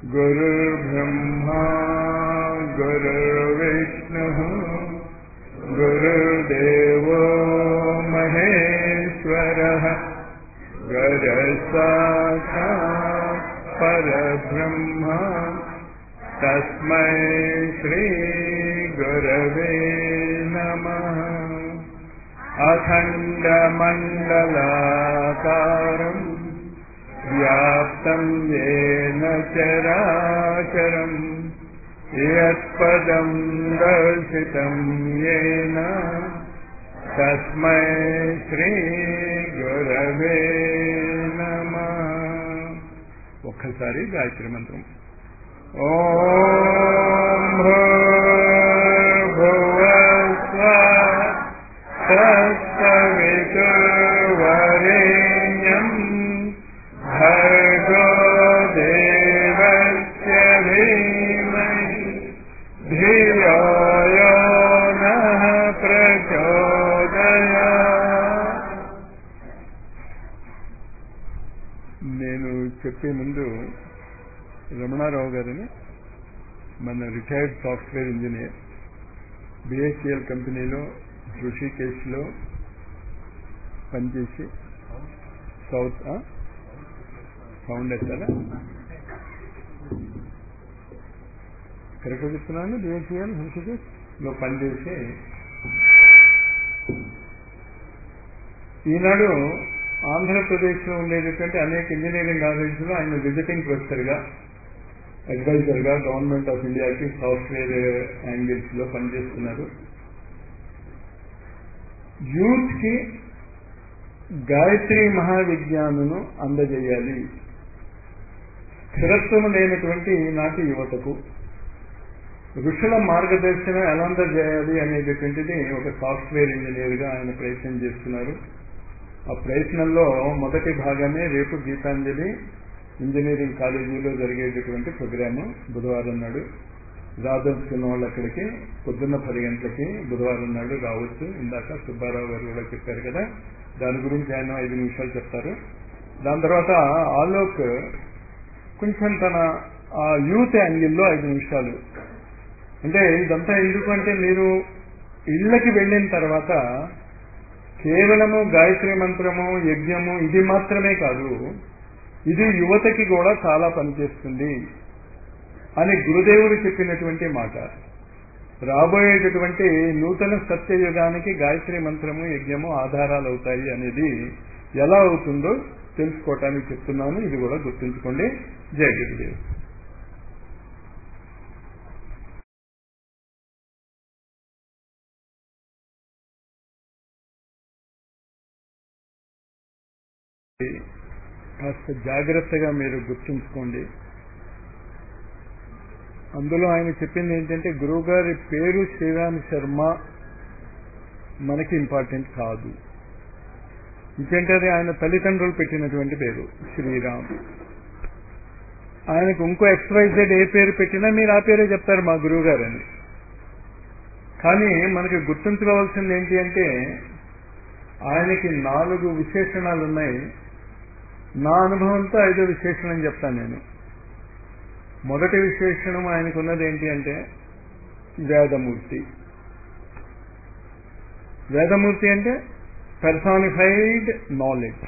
गुरुर्ब्रह्मा गुरुर्विष्णुः गुरुर्देवो महेश्वरः गुरसाक्षात् परब्रह्म तस्मै श्रीगुरवे नमः अखण्डमण्डलाकारम् व्याप्तम् येन चराचरम् यत्पदम् दर्शितम् येन तस्मै శ్రీగురవే నమ ఒక్కసారి గాయత్రి మంత్రం ఓం భూర్భువస్వ తత్సవితుర్వరేణ్యం భర్గో దేవస్య ధీమహి ధియో యో నః ప్రచోదయా నేను చెప్పే ముందు రమణారావు గారిని మన రిటైర్డ్ సాఫ్ట్వేర్ ఇంజనీర్ బిహెచ్ఎల్ కంపెనీలో ఋషికేశ్లో పనిచేసి సౌత్ ఫౌండర్ కదా కరెక్ట్గా చెప్తున్నాను బిహెచ్ఎల్ ఋషికేశ్ లో పనిచేసి ఈనాడు ఆంధ్రప్రదేశ్లో ఉండేటటువంటి అనేక ఇంజనీరింగ్ కాలేజీలో ఆయన విజిటింగ్ ప్రొఫెసర్గా అడ్వైజర్గా గవర్నమెంట్ ఆఫ్ ఇండియాకి సాఫ్ట్వేర్ యాంగిల్స్ లో పనిచేస్తున్నారు యూత్ కి గాయత్రి మహావిజ్ఞానను అందజేయాలి స్థిరత్వం లేనటువంటి ఈనాటి యువతకు ఋషుల మార్గదర్శనం ఎలా అందజేయాలి అనేటటువంటిది ఒక సాఫ్ట్వేర్ ఇంజనీర్గా ఆయన ప్రయత్నం చేస్తున్నారు ఆ ప్రయత్నంలో మొదటి భాగమే రేపు గీతాంజలి ఇంజనీరింగ్ కాలేజీలో జరిగేటటువంటి ప్రోగ్రాము బుధవారం నాడు రాదలుచుకున్న వాళ్ళు అక్కడికి పొద్దున్న పది గంటలకి బుధవారం నాడు రావచ్చు ఇందాక సుబ్బారావు గారు కూడా చెప్పారు కదా దాని గురించి ఆయన ఐదు నిమిషాలు చెప్తారు దాని తర్వాత ఆలోక్ కొంచెం తన ఆ యూత్ యాంగిల్లో ఐదు నిమిషాలు అంటే ఇదంతా ఎందుకు అంటే మీరు ఇళ్ళకి వెళ్ళిన తర్వాత కేవలము గాయత్రి మంత్రము యజ్ఞము ఇది మాత్రమే కాదు ఇది యువతకి కూడా చాలా పనిచేస్తుంది అని గురుదేవుడు చెప్పినటువంటి మాట రాబోయేటటువంటి నూతన సత్యయుగానికి గాయత్రి మంత్రము యజ్ఞము ఆధారాలు అవుతాయి అనేది ఎలా అవుతుందో తెలుసుకోవటానికి చెప్తున్నాను ఇది కూడా గుర్తుంచుకోండి జయ గురుదేవ్ కాస్త జాగ్రత్తగా మీరు గుర్తుంచుకోండి అందులో ఆయన చెప్పింది ఏంటంటే గురువుగారి పేరు శ్రీరామ్ శర్మ మనకి ఇంపార్టెంట్ కాదు ఇంకేంటే అది ఆయన తల్లిదండ్రులు పెట్టినటువంటి పేరు శ్రీరామ్ ఆయనకు ఇంకో ఎక్స్వైజెడ్ ఏ పేరు పెట్టినా మీరు ఆ పేరే చెప్తారు మా గురువు గారు అని కానీ మనకి గుర్తుంచుకోవాల్సింది ఏంటి అంటే ఆయనకి నాలుగు విశేషణాలు ఉన్నాయి నా అనుభవంతో ఐదో విశేషణం చెప్తాను నేను మొదటి విశేషణం ఆయనకున్నది ఏంటి అంటే వేదమూర్తి వేదమూర్తి అంటే పెర్సానిఫైడ్ నాలెడ్జ్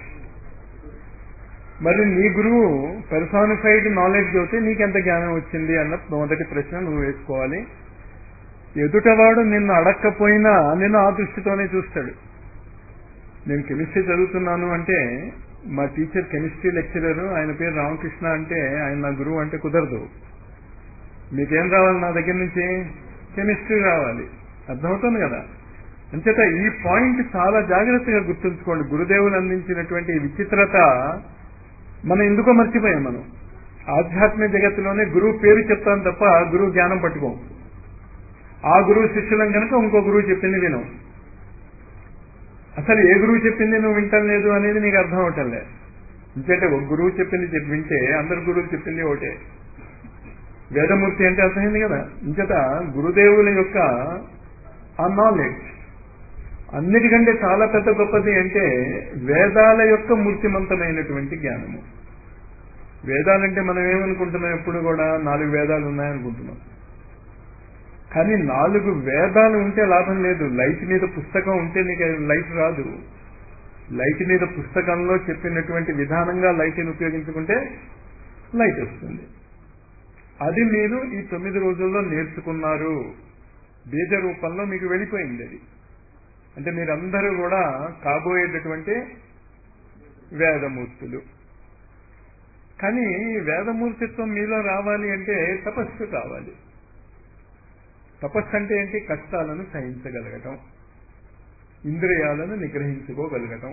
మరి నీ గురువు పెర్సానిఫైడ్ నాలెడ్జ్ అయితే నీకెంత జ్ఞానం వచ్చింది అన్న మొదటి ప్రశ్న నువ్వు వేసుకోవాలి ఎదుటవాడు నిన్ను అడక్కపోయినా నిన్ను ఆ దృష్టితోనే చూస్తాడు నేను కెమిస్ట్రీ చదువుతున్నాను అంటే మా టీచర్ కెమిస్ట్రీ లెక్చరర్ ఆయన పేరు రామకృష్ణ అంటే ఆయన నా గురువు అంటే కుదరదు మీకేం రావాలి నా దగ్గర నుంచి కెమిస్ట్రీ రావాలి అర్థమవుతుంది కదా అంచేత ఈ పాయింట్ చాలా జాగ్రత్తగా గుర్తుంచుకోండి గురుదేవులు అందించినటువంటి ఈ విచిత్రత మనం ఎందుకో మర్చిపోయాం మనం ఆధ్యాత్మిక జగత్తులోనే గురువు పేరు చెప్తాను తప్ప గురువు జ్ఞానం పట్టుకోం ఆ గురువు శిష్యులం కనుక ఇంకో గురువు చెప్పింది వినం అసలు ఏ గురువు చెప్పింది నువ్వు వింటం లేదు అనేది నీకు అర్థం అవటంలే ఎందుకంటే ఒక గురువు చెప్పింది చెప్పి వింటే అందరు గురువులు చెప్పింది ఒకటే వేదమూర్తి అంటే అర్థమైంది కదా ఇంకట గురుదేవుల యొక్క ఆ నాలెడ్జ్ అన్నిటికంటే చాలా పెద్ద గొప్పది అంటే వేదాల యొక్క మూర్తిమంతమైనటువంటి జ్ఞానము వేదాలంటే మనం ఏమనుకుంటున్నాం ఎప్పుడు కూడా నాలుగు వేదాలు ఉన్నాయనుకుంటున్నాం కానీ నాలుగు వేదాలు ఉంటే లాభం లేదు లైట్ మీద పుస్తకం ఉంటే నీకు లైట్ రాదు లైట్ మీద పుస్తకంలో చెప్పినటువంటి విధానంగా లైట్ని ఉపయోగించుకుంటే లైట్ వస్తుంది అది మీరు ఈ తొమ్మిది రోజుల్లో నేర్చుకున్నారు బీజ రూపంలో మీకు వెళ్ళిపోయింది అది అంటే మీరందరూ కూడా కాబోయేటటువంటి వేదమూర్తులు కానీ వేదమూర్తిత్వం మీలో రావాలి అంటే తపస్సు కావాలి తపస్సు అంటే ఏంటి కష్టాలను సహించగలగటం ఇంద్రియాలను నిగ్రహించుకోగలగటం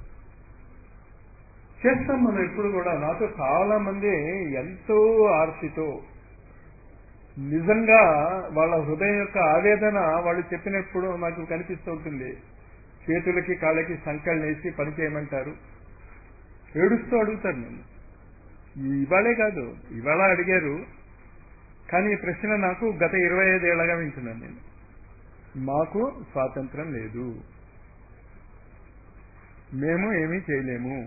చేస్తాం మనం ఎప్పుడు కూడా నాతో చాలా మంది ఎంతో ఆర్తితో నిజంగా వాళ్ళ హృదయం యొక్క ఆవేదన వాళ్ళు చెప్పినప్పుడు నాకు కనిపిస్తూ ఉంటుంది చేతులకి కాళ్ళకి సంకళ్ళు వేసి పని చేయమంటారు ఏడుస్తూ అడుగుతారు నేను ఇవాళే కాదు ఇవాళ అడిగారు కానీ ఈ ప్రశ్న నాకు గత ఇరవై ఐదేళ్లగా వింటున్నాను నేను మాకు స్వాతంత్రం లేదు మేము ఏమీ చేయలేము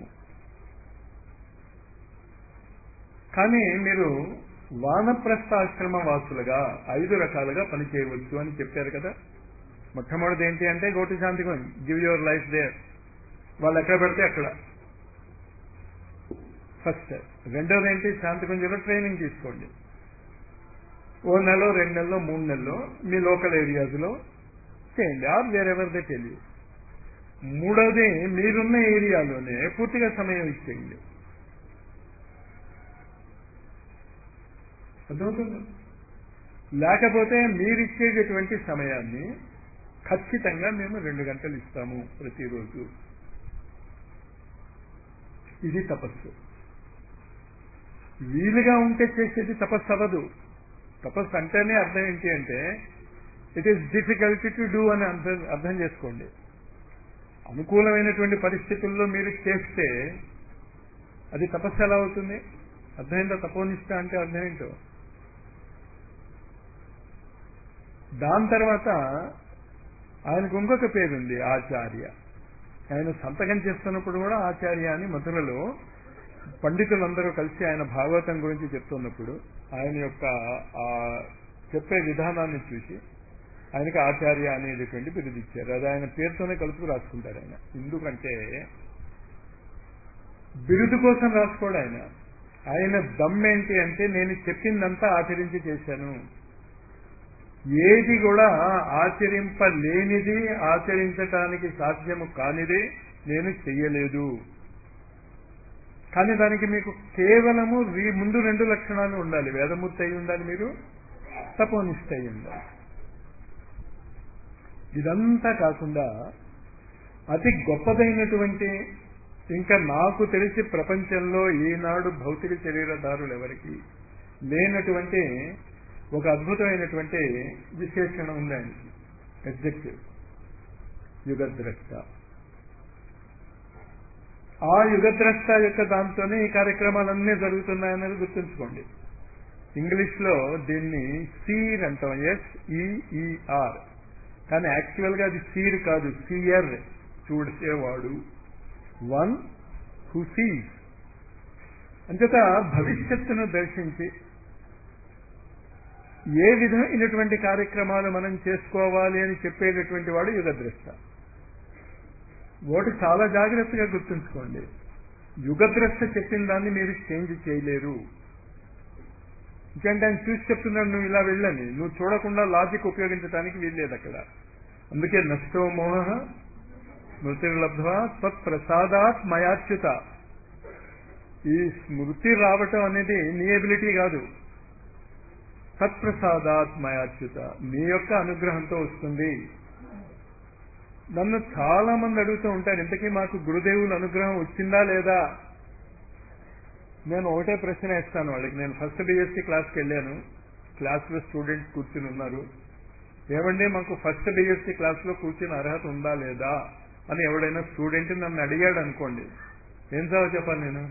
కానీ మీరు వానప్రస్థ ఆశ్రమ వాసులుగా ఐదు రకాలుగా పనిచేయవచ్చు అని చెప్పారు కదా మొట్టమొదటిది ఏంటి అంటే గోటి శాంతికం గివ్ యువర్ లైఫ్ దేర్ వాళ్ళు ఎక్కడ పెడితే అక్కడ ఫస్ట్ రెండోది ఏంటి శాంతికుంజలో ట్రైనింగ్ తీసుకోండి ఓ నెల రెండు నెలలో మూడు నెలలో మీ లోకల్ ఏరియాస్లో చేయండి ఆర్ వేరెవర్ దే తెలియ మూడోది మీరున్న ఏరియాలోనే పూర్తిగా సమయం ఇచ్చేయండి అర్థమవుతుంది లేకపోతే మీరిచ్చేటటువంటి సమయాన్ని ఖచ్చితంగా మేము రెండు గంటలు ఇస్తాము ప్రతిరోజు ఇది తపస్సు వీలుగా ఉంటే చేసేది తపస్సు అవ్వదు తపస్సు అంటేనే అర్థం ఏంటి అంటే it is difficult to do అని అర్థం అర్థం చేసుకోండి అనుకూలమైనటువంటి పరిస్థితుల్లో మీరు చేస్తే అది తపస్సు ఎలా అవుతుంది అర్థమైందో తపోనిష్ట అంటే అర్థం ఏంటో దాని తర్వాత ఆయనకు ఇంకొక పేరుంది ఆచార్య ఆయన సంతకం చేస్తున్నప్పుడు కూడా ఆచార్య అని మధురలో పండితులందరూ కలిసి ఆయన భాగవతం గురించి చెప్తున్నప్పుడు ఆయన యొక్క ఆ చెప్పే విధానాన్ని చూసి ఆయనకి ఆచార్య అనేటటువంటి బిరుదు ఇచ్చారు అది ఆయన పేరుతోనే కలుపుకు రాసుకుంటారు ఆయన ఎందుకంటే బిరుదు కోసం రాసుకోడు ఆయన ఆయన దమ్ ఏంటి అంటే నేను చెప్పిందంతా ఆచరించి చేశాను ఏది కూడా ఆచరింపలేనిది ఆచరించటానికి సాధ్యము కానిది నేను చెయ్యలేదు కానీ దానికి మీకు కేవలము ముందు రెండు లక్షణాలు ఉండాలి వేదమూర్తి అయి ఉండాలి మీరు తపోనిష్ట అయి ఉండాలి ఇదంతా కాకుండా అతి గొప్పదైనటువంటి ఇంకా నాకు తెలిసి ప్రపంచంలో ఈనాడు భౌతిక శరీరదారులు ఎవరికి లేనటువంటి ఒక అద్భుతమైనటువంటి విశేషణ ఉంది ఆయనకి ఎగ్జెక్టివ్ యుగద్రష్ట ఆ యుగద్రష్ట యొక్క దాంతోనే ఈ కార్యక్రమాలన్నీ జరుగుతున్నాయన్నది గుర్తుంచుకోండి ఇంగ్లీష్ లో దీన్ని సీర్ అంటాం ఎస్ ఈఈఆర్ కానీ యాక్చువల్ గా అది సీర్ కాదు సీయర్ చూడసేవాడు వన్ హు సీస్ అంచేత భవిష్యత్తును దర్శించి ఏ విధమైనటువంటి కార్యక్రమాలు మనం చేసుకోవాలి అని చెప్పేటటువంటి వాడు యుగద్రష్ట ఒకటి చాలా జాగ్రత్తగా గుర్తుంచుకోండి యుగద్రష్ట చెప్పిన దాన్ని మీరు చేంజ్ చేయలేరు ఇంకంటే ఆయన చూసి చెప్తున్నాడు నువ్వు ఇలా వెళ్ళని నువ్వు చూడకుండా లాజిక్ ఉపయోగించడానికి వీల్లేదు అక్కడ అందుకే నష్టో మోహ స్మృతిర్లబ్ధ్వా తత్ప్రసాదాత్ మయాచ్యుత ఈ స్మృతి రావటం అనేది నీ ఎబిలిటీ కాదు తత్ప్రసాదాత్ మయాచ్యుత నీ యొక్క అనుగ్రహంతో వస్తుంది నన్ను చాలా మంది అడుగుతూ ఉంటారు ఇంతకీ మాకు గురుదేవుల అనుగ్రహం వచ్చిందా లేదా నేను ఒకటే ప్రశ్న ఇస్తాను వాళ్ళకి నేను ఫస్ట్ బిఎస్సీ క్లాస్కి వెళ్ళాను క్లాస్లో స్టూడెంట్స్ కూర్చుని ఉన్నారు ఏమండి మాకు ఫస్ట్ బిఎస్సీ క్లాస్లో కూర్చుని అర్హత ఉందా లేదా అని ఎవడైనా స్టూడెంట్ నన్ను అడిగాడు అనుకోండి ఏం సార్ చెప్పాలి నేను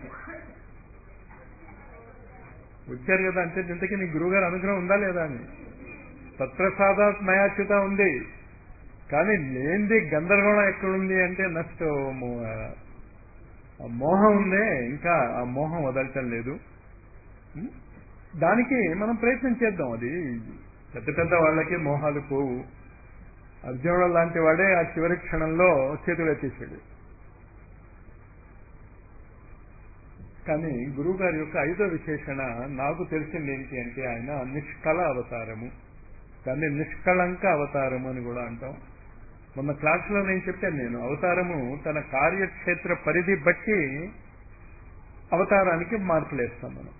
వచ్చారు కదా అంటే ఇంతకీ నీ గురువుగారు అనుగ్రహం ఉందా లేదా అని తత్ప్రసాదాత్ మయాచ్యుత ఉంది కానీ లేనిది గందరగోళం ఎక్కడుంది అంటే నష్టం ఆ మోహం ఉందే ఇంకా ఆ మోహం వదలటం లేదు ఉం? దానికి మనం ప్రయత్నం చేద్దాం అది పెద్ద పెద్ద వాళ్ళకి మోహాలు పోవు అర్జునుడు లాంటి వాడే ఆ చివరి క్షణంలో చేతులు ఎత్తేసాడు కానీ గురువు గారి యొక్క ఐదో విశేషణ నాకు తెలిసింది ఏంటి అంటే ఆయన నిష్కళ అవతారము దాన్ని నిష్కళంక అవతారము అని కూడా అంటాం మొన్న క్లాసులో నేను చెప్పాను నేను అవతారము తన కార్యక్షేత్ర పరిధి బట్టి అవతారానికి మార్పులు వేస్తాం మనం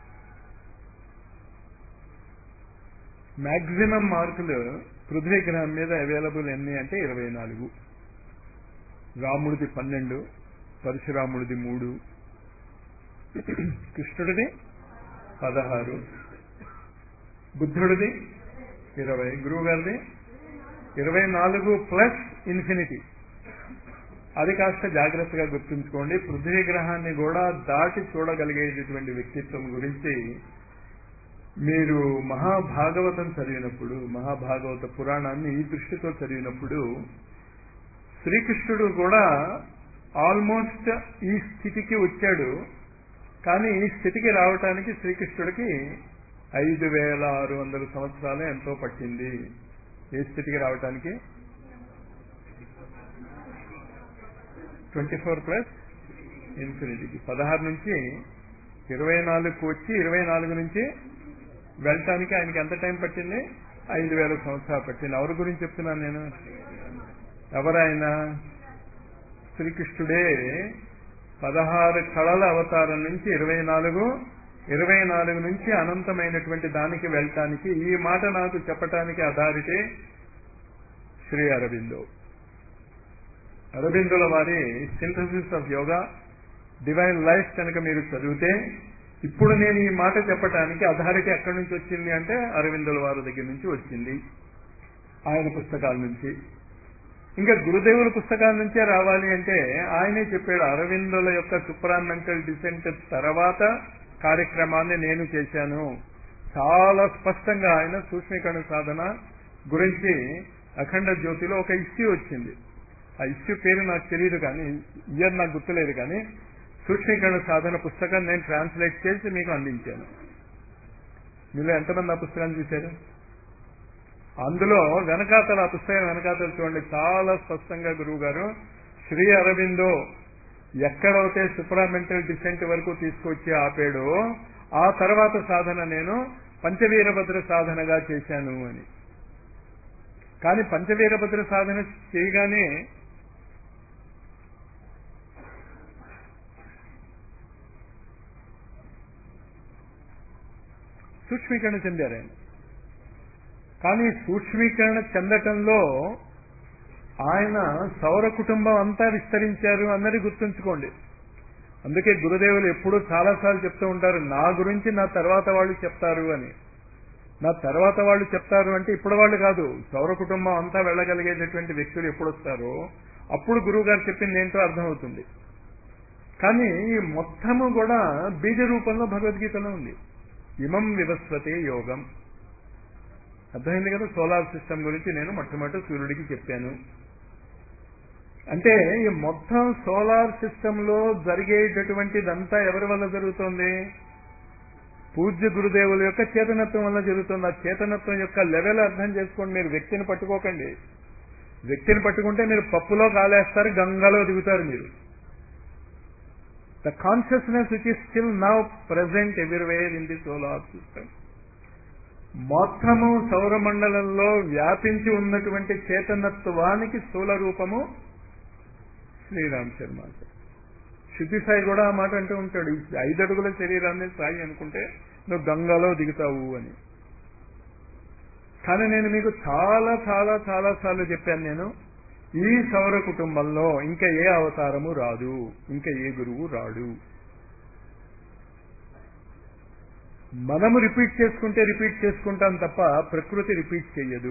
మ్యాక్సిమం మార్కులు పృథ్వీ గ్రహం మీద అవైలబుల్ ఎన్ని అంటే ఇరవై నాలుగు రాముడిది పన్నెండు పరశురాముడిది మూడు కృష్ణుడిది పదహారు బుద్ధుడిది ఇరవై గురువు గారిది ఇరవై నాలుగు ప్లస్ ఇన్ఫినిటీ అది కాస్త జాగ్రత్తగా గుర్తుంచుకోండి పృథ్వీ గ్రహాన్ని కూడా దాటి చూడగలిగేటటువంటి వ్యక్తిత్వం గురించి మీరు మహాభాగవతం చదివినప్పుడు మహాభాగవత పురాణాన్ని ఈ దృష్టితో చదివినప్పుడు శ్రీకృష్ణుడు కూడా ఆల్మోస్ట్ ఈ స్థితికి వచ్చాడు కానీ ఈ స్థితికి రావటానికి శ్రీకృష్ణుడికి ఐదు వేల ఆరు వందల సంవత్సరాలు ఎంతో పట్టింది ఏ స్థితికి రావటానికి ట్వంటీ ఫోర్ ప్లస్ ఇన్ఫినిటీకి పదహారు నుంచి ఇరవై నాలుగుకు వచ్చి ఇరవై నాలుగు నుంచి వెళ్ళటానికి ఆయనకి ఎంత టైం పట్టింది ఐదు వేల సంవత్సరాలు పట్టింది ఎవరి గురించి చెప్తున్నాను నేను ఎవరాయన శ్రీకృష్ణుడే పదహారు కళల అవతారం నుంచి ఇరవై నాలుగు ఇరవై నాలుగు నుంచి అనంతమైనటువంటి దానికి వెళ్ళటానికి ఈ మాట నాకు చెప్పటానికి అథారిటీ శ్రీ అరవిందో అరవిందుల వారి synthesis of yoga divine life కనుక మీరు చదివితే ఇప్పుడు నేను ఈ మాట చెప్పటానికి అథారిటీ ఎక్కడి నుంచి వచ్చింది అంటే అరవిందుల వారి దగ్గర నుంచి వచ్చింది ఆయన పుస్తకాల నుంచి ఇంకా గురుదేవుల పుస్తకాల నుంచే రావాలి అంటే ఆయనే చెప్పాడు అరవిందుల యొక్క సుప్రామెంటల్ డిసెంట్ తర్వాత కార్యక్రమాన్ని నేను చేశాను చాలా స్పష్టంగా ఆయన సూక్ష్మీకరణ సాధన గురించి అఖండ జ్యోతిలో ఒక ఇష్యూ వచ్చింది ఆ ఇష్యూ పేరు నాకు తెలియదు కానీ ఇయర్ నాకు గుర్తులేదు కానీ సూక్ష్మీకరణ సాధన పుస్తకం నేను ట్రాన్స్లేట్ చేసి మీకు అందించాను మీలో ఎంతమంది ఆ పుస్తకాన్ని చూశారు అందులో వెనకాతల ఆ పుస్తకం వెనకాతలు చూడండి చాలా స్పష్టంగా గురువు గారు శ్రీ అరవిందో ఎక్కడైతే సుప్రామెంటల్ డిసెంట్ వరకు తీసుకొచ్చి ఆపాడో ఆ తర్వాత సాధన నేను పంచవీరభద్ర సాధనగా చేశాను అని కానీ పంచవీరభద్ర సాధన చేయగానే సూక్ష్మీకరణ చెందారు ఆయన కానీ సూక్ష్మీకరణ చెందటంలో ఆయన సౌర కుటుంబం అంతా విస్తరించారు అన్నది గుర్తుంచుకోండి అందుకే గురుదేవులు ఎప్పుడూ చాలాసార్లు చెప్తూ ఉంటారు నా గురించి నా తర్వాత వాళ్ళు చెప్తారు అని నా తర్వాత వాళ్ళు చెప్తారు అంటే ఇప్పుడు వాళ్ళు కాదు సౌర కుటుంబం అంతా వెళ్ళగలిగేటటువంటి వ్యక్తులు ఎప్పుడు వస్తారో అప్పుడు గురువు గారు చెప్పింది ఏంటో అర్థమవుతుంది కానీ ఈ మొత్తము కూడా బీజ రూపంలో భగవద్గీతలో ఉంది ఇమం వివస్వతే యోగం అర్థమైంది కదా సోలార్ సిస్టమ్ గురించి నేను మొట్టమొదటి సూర్యుడికి చెప్పాను అంటే ఈ మొత్తం సోలార్ సిస్టమ్ లో జరిగేటటువంటిదంతా ఎవరి వల్ల జరుగుతోంది పూజ్య గురుదేవుల యొక్క చేతనత్వం వల్ల జరుగుతుంది ఆ చేతనత్వం యొక్క లెవెల్ అర్థం చేసుకోండి మీరు వ్యక్తిని పట్టుకోకండి వ్యక్తిని పట్టుకుంటే మీరు పప్పులో కాలేస్తారు గంగలో దిగుతారు మీరు the consciousness which is still now present everywhere in the solar system మొత్తము సౌరమండలంలో వ్యాపించి ఉన్నటువంటి చేతనత్వానికి స్థూల రూపము శ్రీరామ్ శర్మ శుద్ధి సాయి కూడా ఆ మాట అంటూ ఉంటాడు ఈ ఐదు అడుగుల శరీరాన్ని సాయి అనుకుంటే నువ్వు గంగాలో దిగుతావు అని కానీ నేను మీకు చాలా చాలా చాలా సార్లు చెప్పాను నేను ఈ సౌర కుటుంబంలో ఇంకా ఏ అవతారము రాదు ఇంకా ఏ గురువు రాడు మనము రిపీట్ చేసుకుంటే రిపీట్ చేసుకుంటాం తప్ప ప్రకృతి రిపీట్ చెయ్యదు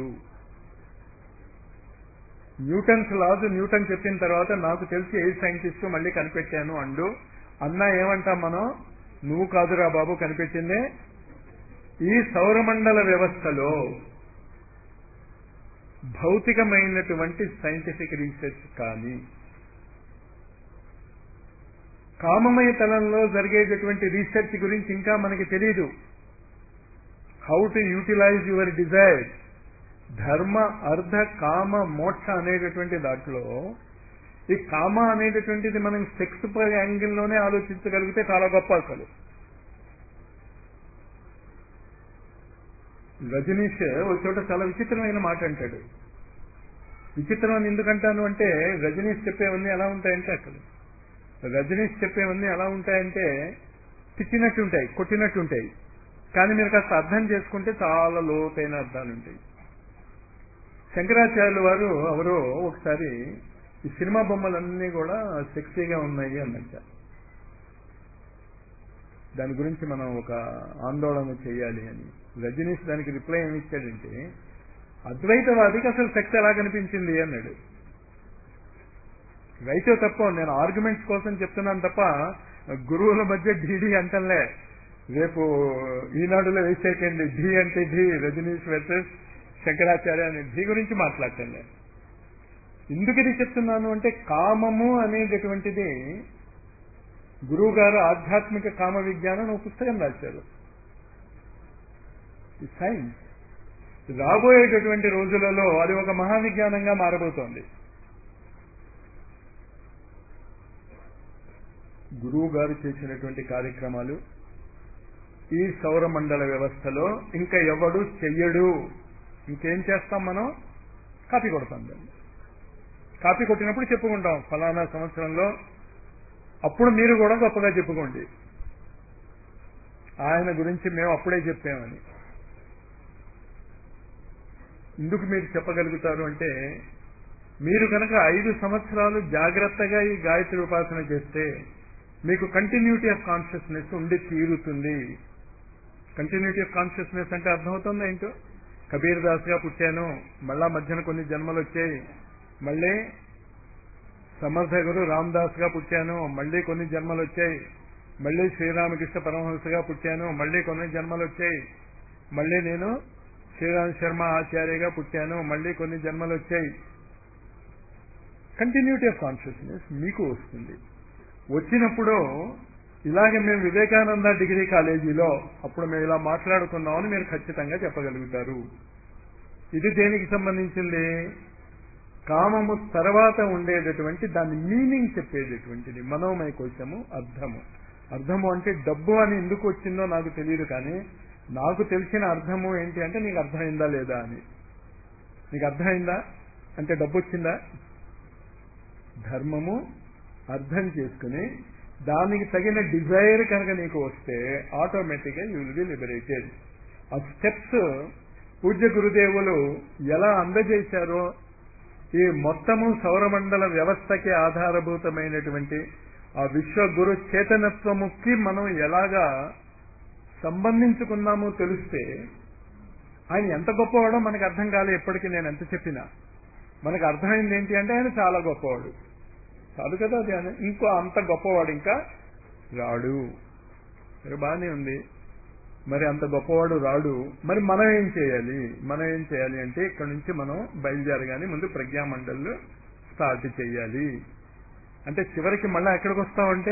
న్యూటన్స్ లాజ్ న్యూటన్ చెప్పిన తర్వాత నాకు తెలిసి ఏ సైంటిస్ట్ మళ్ళీ కనిపెట్టాను అండు అన్నా ఏమంటాం మనం నువ్వు కాదురా బాబు కనిపెట్టిందే ఈ సౌరమండల వ్యవస్థలో భౌతికమైనటువంటి సైంటిఫిక్ రీసెర్చ్ కానీ కామమయ తలంలో జరిగేటటువంటి రీసెర్చ్ గురించి ఇంకా మనకి తెలియదు how to utilize your desire ధర్మ అర్ధ కామ మోక్ష అనేటటువంటి దాంట్లో ఈ కామ అనేటటువంటిది మనం సెక్స్ యాంగిల్లోనే ఆలోచించగలిగితే చాలా గొప్ప అసలు రజనీష్ ఒక చోట చాలా విచిత్రమైన మాట అంటాడు విచిత్రం అని ఎందుకంటాను అంటే రజనీష్ చెప్పేవన్నీ ఎలా ఉంటాయంటే అసలు రజనీష్ చెప్పేవన్నీ ఎలా ఉంటాయంటే తిట్టినట్టు ఉంటాయి కొట్టినట్టు ఉంటాయి కానీ మీరు కాస్త అర్థం చేసుకుంటే చాలా లోతైన అర్థాలు ఉంటాయి శంకరాచార్యులు వారు ఎవరో ఒకసారి ఈ సినిమా బొమ్మలన్నీ కూడా సెక్సీగా ఉన్నాయి అన్నట్ట దాని గురించి మనం ఒక ఆందోళన చేయాలి అని రజనీష్ దానికి రిప్లై ఏమి ఇచ్చాడంటే అద్వైతవాదికి అసలు సెక్స్ ఎలా కనిపించింది అన్నాడు రైతే తప్ప నేను ఆర్గ్యుమెంట్స్ కోసం చెప్తున్నాను తప్ప గురువుల మధ్య ఢీడీ అంటలే రేపు ఈనాడులో వేసేకండి ఢీ అంటే ఢీ రజనీష్ వర్సెస్ శంకరాచార్య అనే ఢీ గురించి మాట్లాడటంలే ఎందుకు ఇది చెప్తున్నాను అంటే కామము అనేటటువంటిది గురువు గారు ఆధ్యాత్మిక కామ విజ్ఞానం ఒక పుస్తకం రాశారు సైన్స్ రాబోయేటటువంటి రోజులలో అది ఒక మహావిజ్ఞానంగా మారబోతోంది గురువు గారు చేసినటువంటి కార్యక్రమాలు ఈ సౌరమండల వ్యవస్థలో ఇంకా ఎవడు చెయ్యడు ఇంకేం చేస్తాం మనం కాపీ కొడతాం దాన్ని కాపీ కొట్టినప్పుడు చెప్పుకుంటాం ఫలానా సంవత్సరంలో అప్పుడు మీరు కూడా గొప్పగా చెప్పుకోండి ఆయన గురించి మేము అప్పుడే చెప్పామని ఎందుకు మీరు చెప్పగలుగుతారు అంటే మీరు కనుక ఐదు సంవత్సరాలు జాగ్రత్తగా ఈ గాయత్రి ఉపాసన చేస్తే మీకు కంటిన్యూటీ ఆఫ్ కాన్షియస్నెస్ ఉండి తీరుతుంది కంటిన్యూటీ ఆఫ్ కాన్షియస్నెస్ అంటే అర్థమవుతుందా ఏంటో కబీర్ దాస్ గా పుట్టాను మళ్ళా మధ్యన కొన్ని జన్మలు వచ్చాయి మళ్ళీ సమర్థ గురు రామదాస్ గా పుట్టాను మళ్ళీ కొన్ని జన్మలు వచ్చాయి మళ్ళీ శ్రీరామకృష్ణ పరమహంసగా పుట్టాను మళ్ళీ కొన్ని జన్మలు వచ్చాయి మళ్ళీ నేను శ్రీరామ్ శర్మ ఆచార్యగా పుట్టాను మళ్ళీ కొన్ని జన్మలు వచ్చాయి కంటిన్యూటీ ఆఫ్ కాన్షియస్నెస్ మీకు వస్తుంది వచ్చినప్పుడు ఇలాగే మేము వివేకానంద డిగ్రీ కాలేజీలో అప్పుడు మేము ఇలా మాట్లాడుకున్నామని మీరు ఖచ్చితంగా చెప్పగలుగుతారు ఇది దేనికి సంబంధించింది కామము తర్వాత ఉండేటటువంటి దాని మీనింగ్ చెప్పేటటువంటిది మనోమయ కోశము అర్థము అర్థము అంటే డబ్బు అని ఎందుకు వచ్చిందో నాకు తెలియదు కానీ నాకు తెలిసిన అర్థము ఏంటి అంటే నీకు అర్థమైందా లేదా అని నీకు అర్థమైందా అంటే డబ్బు వచ్చిందా ధర్మము అర్థం చేసుకుని దానికి తగిన డిజైర్ కనుక నీకు వస్తే ఆటోమేటిక్గా యూ విల్ బి లిబరేటెడ్ ఆ స్టెప్స్ పూజ్య గురుదేవులు ఎలా అందజేశారో ఈ మొత్తము సౌరమండల వ్యవస్థకి ఆధారభూతమైనటువంటి ఆ విశ్వగురు చేతనత్వముకి మనం ఎలాగా సంబంధించుకున్నామో తెలిస్తే ఆయన ఎంత గొప్పవాడో మనకు అర్థం కాలే ఎప్పటికీ నేను ఎంత చెప్పినా మనకు అర్థమైంది ఏంటి అంటే ఆయన చాలా గొప్పవాడు కాదు కదా అది ఆయన ఇంకో అంత గొప్పవాడు ఇంకా రాడు మరి బాగానే ఉంది మరి అంత గొప్పవాడు రాడు మరి మనం ఏం చేయాలి మనం ఏం చేయాలి అంటే ఇక్కడ నుంచి మనం బయలుదేరగానే ముందు ప్రజ్ఞామండళ్ళు స్టార్ట్ చేయాలి అంటే చివరికి మళ్ళీ ఎక్కడికి వస్తామంటే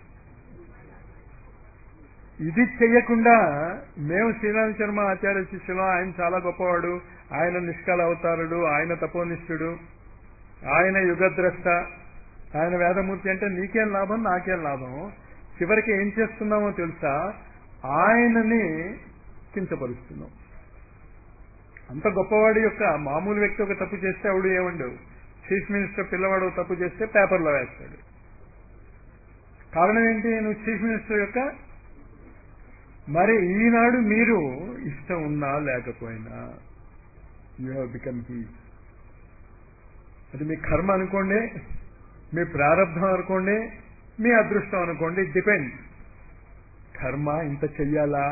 ఇది చెయ్యకుండా మేము శ్రీరామ్ శర్మ ఆచార్య శిష్యులం ఆయన చాలా గొప్పవాడు ఆయన నిష్కాల అవతారుడు ఆయన తపోనిష్ఠుడు ఆయన యుగద్రష్ట ఆయన వేదమూర్తి అంటే నీకేం లాభం నాకేం లాభం చివరికి ఏం చేస్తున్నామో తెలుసా ఆయనని కించపరుస్తున్నాం అంత గొప్పవాడి యొక్క మామూలు వ్యక్తి ఒక తప్పు చేస్తే ఆవిడ ఏమండు చీఫ్ మినిస్టర్ పిల్లవాడు ఒక తప్పు చేస్తే పేపర్లో వేస్తాడు కారణం ఏంటి నువ్వు చీఫ్ మినిస్టర్ యొక్క మరి ఈనాడు మీరు ఇష్టం ఉన్నా లేకపోయినా యూ హ్యావ్ బికమ్ హీస్ అది మీ కర్మ అనుకోండి మీ ప్రారంభం అనుకోండి మీ అదృష్టం అనుకోండి డిపెండ్ కర్మ ఇంత చెయ్యాలా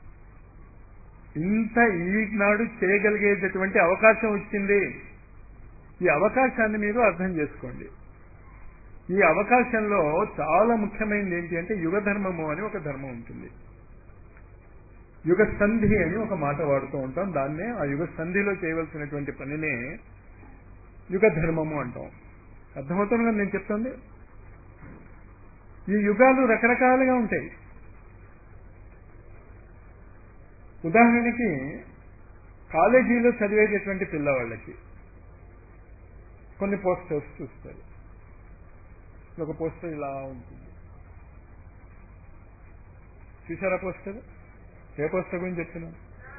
ఇంత ఈనాడు చేయగలిగేటటువంటి అవకాశం వచ్చింది ఈ అవకాశాన్ని మీరు అర్థం చేసుకోండి ఈ అవకాశంలో చాలా ముఖ్యమైనది ఏంటి అంటే యుగ ధర్మము అని ఒక ధర్మం ఉంటుంది యుగ సంధి అని ఒక మాట వాడుతూ ఉంటాం దాన్నే ఆ యుగ సంధిలో చేయవలసినటువంటి పనినే యుగ ధర్మము అంటాం అర్థమవుతుంది కదా నేను చెప్తుంది ఈ యుగాలు రకరకాలుగా ఉంటాయి ఉదాహరణకి కాలేజీలో చదివేటటువంటి పిల్లవాళ్ళకి కొన్ని పోస్టర్స్ చూస్తారు ఒక పోస్టర్ ఇలా ఉంటుంది చూసారా పోస్టర్ ఏ పోస్టర్ గురించి చెప్తున్నాను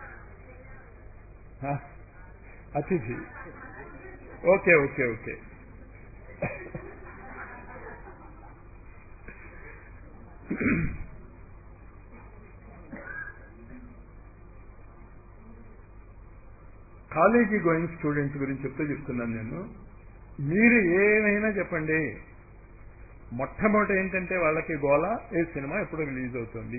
ఆ, అతిథి okay okay okay college going students గురించి చెప్తూ చెప్తున్నాను నేను మీరు ఏమైనా చెప్పండి మొట్టమొదటి ఏంటంటే వాళ్ళకి గోల ఏ సినిమా ఎప్పుడు రిలీజ్ అవుతుంది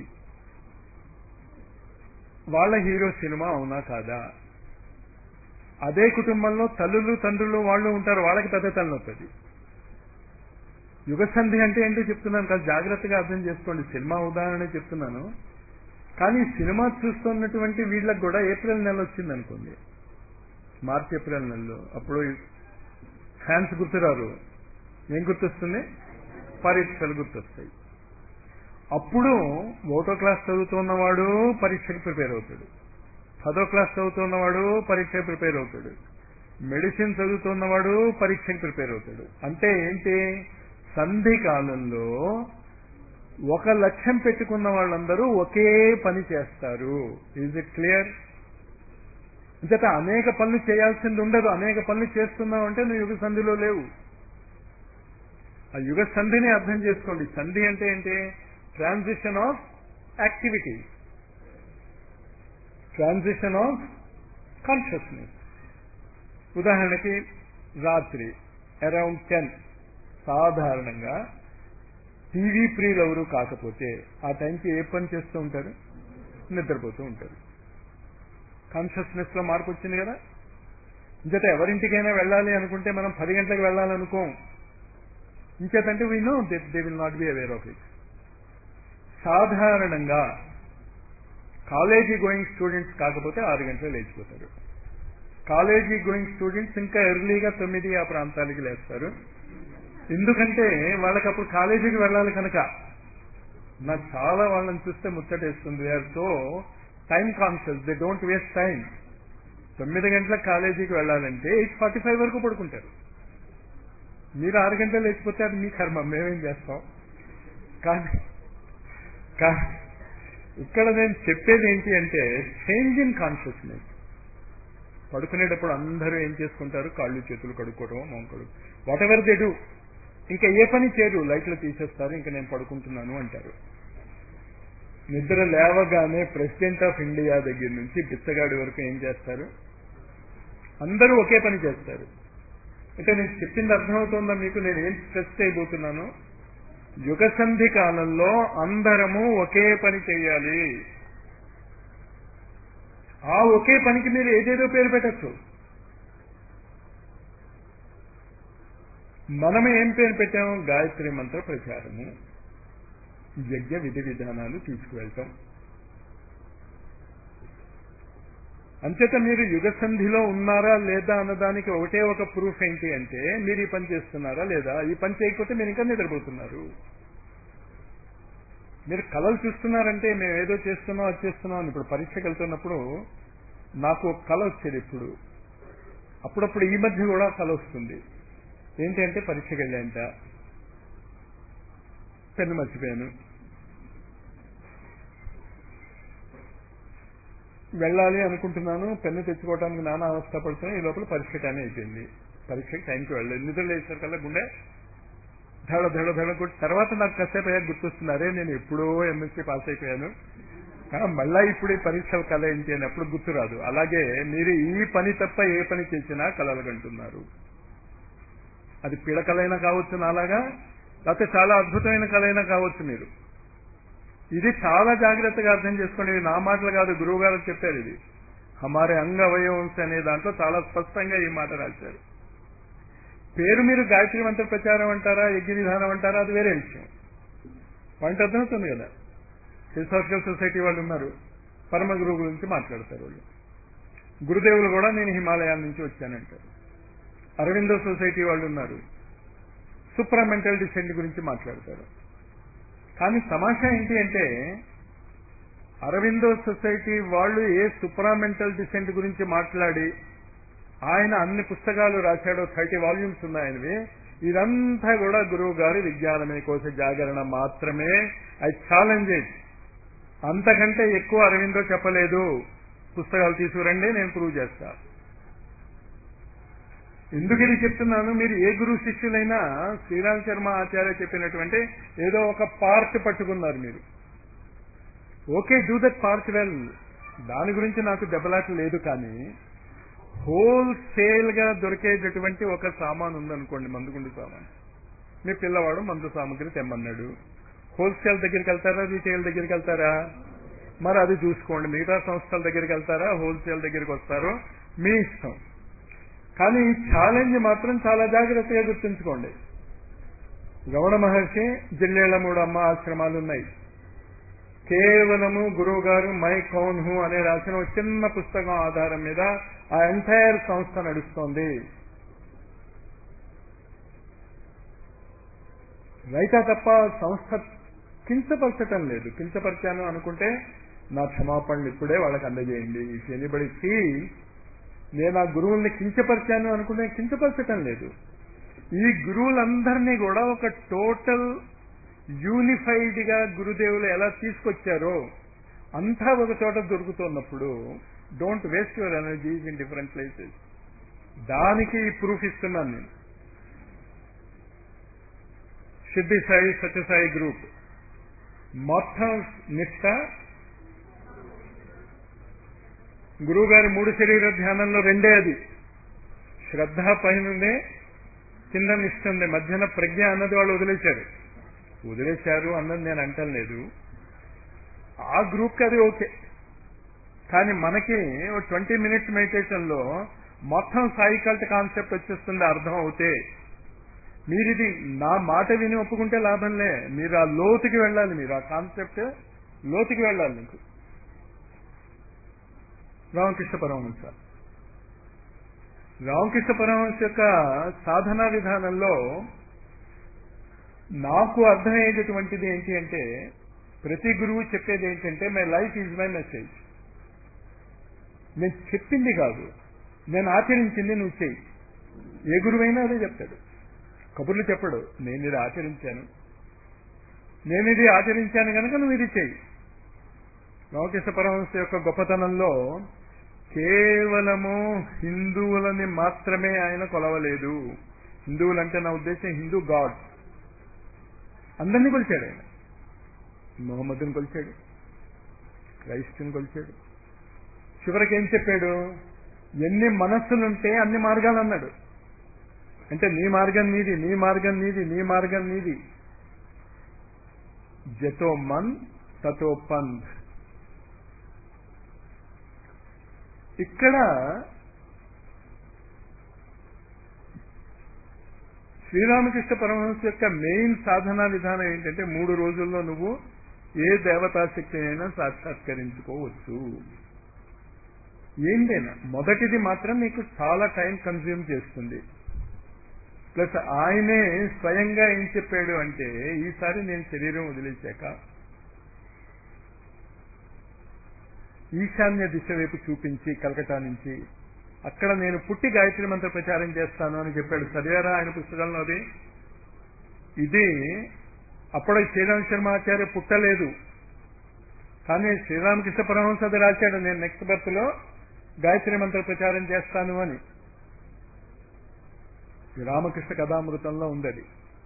వాళ్ళ హీరో సినిమా అవునా కాదా అదే కుటుంబంలో తల్లులు తండ్రులు వాళ్ళు ఉంటారు వాళ్ళకి పెద్ద తలనొప్పది యుగ సంధి అంటే ఏంటో చెప్తున్నాను కాదు జాగ్రత్తగా అర్థం చేసుకోండి సినిమా ఉదాహరణ చెప్తున్నాను కానీ సినిమా చూస్తున్నటువంటి వీళ్ళకి కూడా ఏప్రిల్ నెల వచ్చింది అనుకోండి మార్చి ఏప్రిల్ నెలలో అప్పుడు ఫ్యాన్స్ గుర్తురారు ఏం గుర్తొస్తుంది పరీక్షలు గుర్తొస్తాయి అప్పుడు ఒకటో క్లాస్ చదువుతున్నవాడు పరీక్షకు ప్రిపేర్ అవుతాడు పదో క్లాస్ చదువుతున్నవాడు పరీక్షకు ప్రిపేర్ అవుతాడు మెడిసిన్ చదువుతున్నవాడు పరీక్షకు ప్రిపేర్ అవుతాడు అంటే ఏంటి సంధి కాలంలో ఒక లక్ష్యం పెట్టుకున్న వాళ్ళందరూ ఒకే పని చేస్తారు ఈజ్ ఇట్ క్లియర్ అంచేత అనేక పనులు చేయాల్సింది ఉండదు అనేక పనులు చేస్తున్నావు అంటే నువ్వు యుగ సంధిలో లేవు ఆ యుగ సంధిని అర్థం చేసుకోండి సంధి అంటే ఏంటి transition of activity transition of consciousness ఉదాహరణకి రాత్రి అరౌండ్ టెన్ సాధారణంగా టీవీ ప్రియులు ఎవరు కాకపోతే ఆ టైంకి ఏ పని చేస్తూ ఉంటారు నిద్రపోతూ ఉంటారు కాన్షియస్నెస్ లో మార్పు వచ్చింది కదా ఇంచేత ఎవరింటికైనా వెళ్ళాలి అనుకుంటే మనం పది గంటలకు వెళ్ళాలనుకోం ఇంచేతంటే we know they they will not be aware of it సాధారణంగా కాలేజీ గోయింగ్ స్టూడెంట్స్ కాకపోతే ఆరు గంటలు లేచిపోతారు కాలేజీ గోయింగ్ స్టూడెంట్స్ ఇంకా ఎర్లీగా తొమ్మిది ఆ ప్రాంతాలకి లేస్తారు ఎందుకంటే వాళ్ళకి అప్పుడు కాలేజీకి వెళ్ళాలి కనుక నాకు చాలా వాళ్ళని చూస్తే ముచ్చటేస్తుంది are so time conscious they don't waste time తొమ్మిది గంటలకు కాలేజీకి వెళ్ళాలంటే ఎయిట్ ఫార్టీ ఫైవ్ వరకు పడుకుంటారు మీరు ఆరు గంటలు లేచిపోతే అది మీ కర్మ మేమేం చేస్తాం కానీ కా- ఇక్కడ నేను చెప్పేది ఏంటి అంటే చేంజ్ ఇన్ కాన్షియస్నెస్ పడుకునేటప్పుడు అందరూ ఏం చేసుకుంటారు కాళ్ళు చేతులు కడుక్కోవడం మొహం కడుగు వాట్ ఎవర్ దే డూ ఇంకా ఏ పని చేయరు లైట్లు తీసేస్తారు ఇంకా నేను పడుకుంటున్నాను అంటారు నిద్ర లేవగానే ప్రెసిడెంట్ ఆఫ్ ఇండియా దగ్గర నుంచి బిచ్చగాడి వరకు ఏం చేస్తారు అందరూ ఒకే పని చేస్తారు అంటే నేను చెప్పింది అర్థమవుతుందా మీకు నేను ఏం స్ట్రెస్ చేయబోతున్నాను యుగ సంధి కాలంలో అందరము ఒకే పని చేయాలి ఆ ఒకే పనికి మీరు ఏదేదో పేరు పెట్టచ్చు మనం ఏం పేరు పెట్టాము గాయత్రి మంత్ర ప్రచారము యజ్ఞ విధి విధానాలు తీసుకువెళ్తాం అంచేత మీరు యుగ సంధిలో ఉన్నారా లేదా అన్నదానికి ఒకటే ఒక ప్రూఫ్ ఏంటి అంటే మీరు ఈ పని చేస్తున్నారా లేదా ఈ పని చేయకపోతే మీరు ఇంకా నిద్రపోతున్నారు మీరు కళలు చూస్తున్నారంటే మేము ఏదో చేస్తున్నాం అది చేస్తున్నాం అని ఇప్పుడు పరీక్షకి వెళ్తున్నప్పుడు నాకు ఒక కళ వచ్చేది ఇప్పుడు అప్పుడప్పుడు ఈ మధ్య కూడా కళ వస్తుంది ఏంటి అంటే పరీక్షకి వెళ్ళాంట పెన్ను మర్చిపోయాను వెళ్ళాలి అనుకుంటున్నాను పెన్ను తెచ్చుకోవడానికి నానా అవస్థ పడుతున్నాను ఈ లోపల పరీక్ష టైం అయిపోయింది పరీక్షకి టైంకి వెళ్ళలేదు నిద్ర లేచేసరికల్లా గుండె ధడ ధడ ధడ కొట్టి తర్వాత నాకు కాసేపు అయ్యాక గుర్తొస్తుంది అరే నేను ఎప్పుడో ఎంఎస్సీ పాస్ అయిపోయాను ఆ, మళ్ళా ఇప్పుడు ఈ పరీక్షల కళ ఏంటి అని అప్పుడు గుర్తురాదు అలాగే మీరు ఈ పని తప్ప ఏ పని చేసినా కలలు కంటున్నారు అది పిడకలైనా కావచ్చు నాలాగా లేకపోతే చాలా అద్భుతమైన కళైనా కావచ్చు మీరు ఇది చాలా జాగ్రత్తగా అర్థం చేసుకోండి ఇది నా మాటలు కాదు గురువు గారు చెప్పారు ఇది హమారే అంగ అవయవంశ అనే దాంట్లో చాలా స్పష్టంగా ఈ మాట రాశారు పేరు మీరు గాయత్రి మంత్ర ప్రచారం అంటారా యజ్ఞ విధానం అంటారా అది వేరే విషయం పాయింట్ అర్థమవుతుంది కదా హిస్టారికల్ సొసైటీ వాళ్ళు ఉన్నారు పరమ గురువు గురించి మాట్లాడతారు వాళ్ళు గురుదేవులు కూడా నేను హిమాలయాల నుంచి వచ్చానంటారు అరవిందో సొసైటీ వాళ్ళు ఉన్నారు సుప్రామెంటల్ డిసెంట్ గురించి మాట్లాడతారు కానీ తమాషా ఏంటి అంటే అరవిందో సొసైటీ వాళ్ళు ఏ సుప్రామెంటల్ డిసెంట్ గురించి మాట్లాడి ఆయన అన్ని పుస్తకాలు రాశాడో థర్టీ వాల్యూమ్స్ ఉన్నాయనివి ఇదంతా కూడా గురువు గారి విజ్ఞానమే కోస జాగరణ మాత్రమే ఐ ఛాలెంజ్ ఇట్ అంతకంటే ఎక్కువ అరవిందో చెప్పలేదు పుస్తకాలు తీసుకురండి నేను ప్రూవ్ చేస్తా ఎందుకు ఇది చెప్తున్నాను మీరు ఏ గురువు శిష్యులైనా శ్రీరామ్ శర్మ ఆచార్య చెప్పినటువంటి ఏదో ఒక పార్ట్ పట్టుకున్నారు మీరు okay do that part well దాని గురించి నాకు దెబ్బలాట లేదు కానీ హోల్సేల్ గా దొరికేటటువంటి ఒక సామాన్ ఉందనుకోండి మందుగుండు సామాన్ మీ పిల్లవాడు మందు సామగ్రి తెమ్మన్నాడు హోల్సేల్ దగ్గరికి వెళ్తారా రీటైల్ దగ్గరికి వెళ్తారా మరి అది చూసుకోండి మిగతా సంస్థల దగ్గరికి వెళ్తారా హోల్సేల్ దగ్గరికి వస్తారో మీ ఇష్టం కానీ ఈ ఛాలెంజ్ మాత్రం చాలా జాగ్రత్తగా గుర్తుంచుకోండి రమణ మహర్షి జిల్లేళ్ల మూడు అమ్మ ఆశ్రమాలు ఉన్నాయి కేవలము గురువు గారు మై కౌన్ హూ అనే రాసిన ఒక చిన్న పుస్తకం ఆధారం మీద ఆ ఎంటైర్ సంస్థ నడుస్తోంది రైతా తప్ప సంస్థ కించపరచటం లేదు కించపరిచాను అనుకుంటే నా క్షమాపణలు ఇప్పుడే వాళ్ళకి అందజేయండి ఇఫ్ ఎనీబడి ఫీల్ నేను ఆ గురువుల్ని కించపరిచాను అనుకుంటే కించపరచటం లేదు ఈ గురువులందరినీ కూడా ఒక టోటల్ యూనిఫైడ్ గా గురుదేవులు ఎలా తీసుకొచ్చారో అంతా ఒక చోట దొరుకుతున్నప్పుడు don't waste your energies in different places దానికి ప్రూఫ్ ఇస్తున్నాను నేను సిద్ధి సాయి సత్యసాయి గ్రూప్ మొత్తం నిష్ట గురువు గారి మూడు శరీర ధ్యానంలో రెండే అది శ్రద్ధ పైనుందే కింద నిష్ట ఉంది మధ్యన ప్రజ్ఞ అన్నది వాళ్ళు వదిలేశారు వదిలేశారు అన్నది నేను అంటలేదు ఆ గ్రూప్కి అది ఓకే కానీ మనకి ట్వంటీ మినిట్స్ మెడిటేషన్ లో మొత్తం సాయికల్ట్ కాన్సెప్ట్ వచ్చేస్తుంది అర్థం అవుతే మీరిది నా మాట విని ఒప్పుకుంటే లాభంలే మీరు ఆ లోతుకి వెళ్ళాలి మీరు ఆ కాన్సెప్ట్ లోతుకి వెళ్ళాలి మీకు రామకృష్ణ పరమహంస రామకృష్ణ పరమహంస యొక్క సాధనా విధానంలో నాకు అర్థమయ్యేటటువంటిది ఏంటి అంటే ప్రతి గురువు చెప్పేది ఏంటంటే my life is my message నేను చెప్పింది కాదు నేను ఆచరించింది నువ్వు చెయ్యి ఏ గురువైనా అదే చెప్తాడు కబుర్లు చెప్పడు నేను ఇది ఆచరించాను నేను ఇది ఆచరించాను కనుక నువ్వు ఇది చెయ్యి రామకృష్ణ పరమహంస యొక్క గొప్పతనంలో కేవలము హిందువులని మాత్రమే ఆయన కొలవలేదు హిందువులంటే నా ఉద్దేశం హిందూ గాడ్ అందరినీ కొలిచాడు ఆయన మొహమ్మద్ని కొలిచాడు క్రైస్తుని కొలిచాడు చివరికి ఏం చెప్పాడు ఎన్ని మనస్సులుంటే అన్ని మార్గాలు అన్నాడు అంటే నీ మార్గం నీది నీ మార్గం నీది నీ మార్గం నీది జతో మన్ తతో పంద్ ఇక్కడ శ్రీరామకృష్ణ పరమహంస యొక్క మెయిన్ సాధనా విధానం ఏంటంటే మూడు రోజుల్లో నువ్వు ఏ దేవతాశక్తిని అయినా సాక్షాత్కరించుకోవచ్చు ఏంటైనా మొదటిది మాత్రం మీకు చాలా టైం కన్జ్యూమ్ చేస్తుంది ప్లస్ ఆయనే స్వయంగా ఏం చెప్పాడు అంటే ఈసారి నేను శరీరం వదిలేశాక ఈశాన్య దిశ వైపు చూపించి కలకటా నుంచి అక్కడ నేను పుట్టి గాయత్రి మంత్ర ప్రచారం చేస్తాను అని చెప్పాడు చదివారా ఆయన పుస్తకంలో అది ఇది అప్పుడే శ్రీరామ శర్మ ఆచార్య పుట్టలేదు కానీ శ్రీరామకృష్ణ పరమహంస అది రాశాడు నేను నెక్స్ట్ బర్త్ లో గాయత్రి మంత్ర ప్రచారం చేస్తాను అని రామకృష్ణ కథామృతంలో ఉంది అది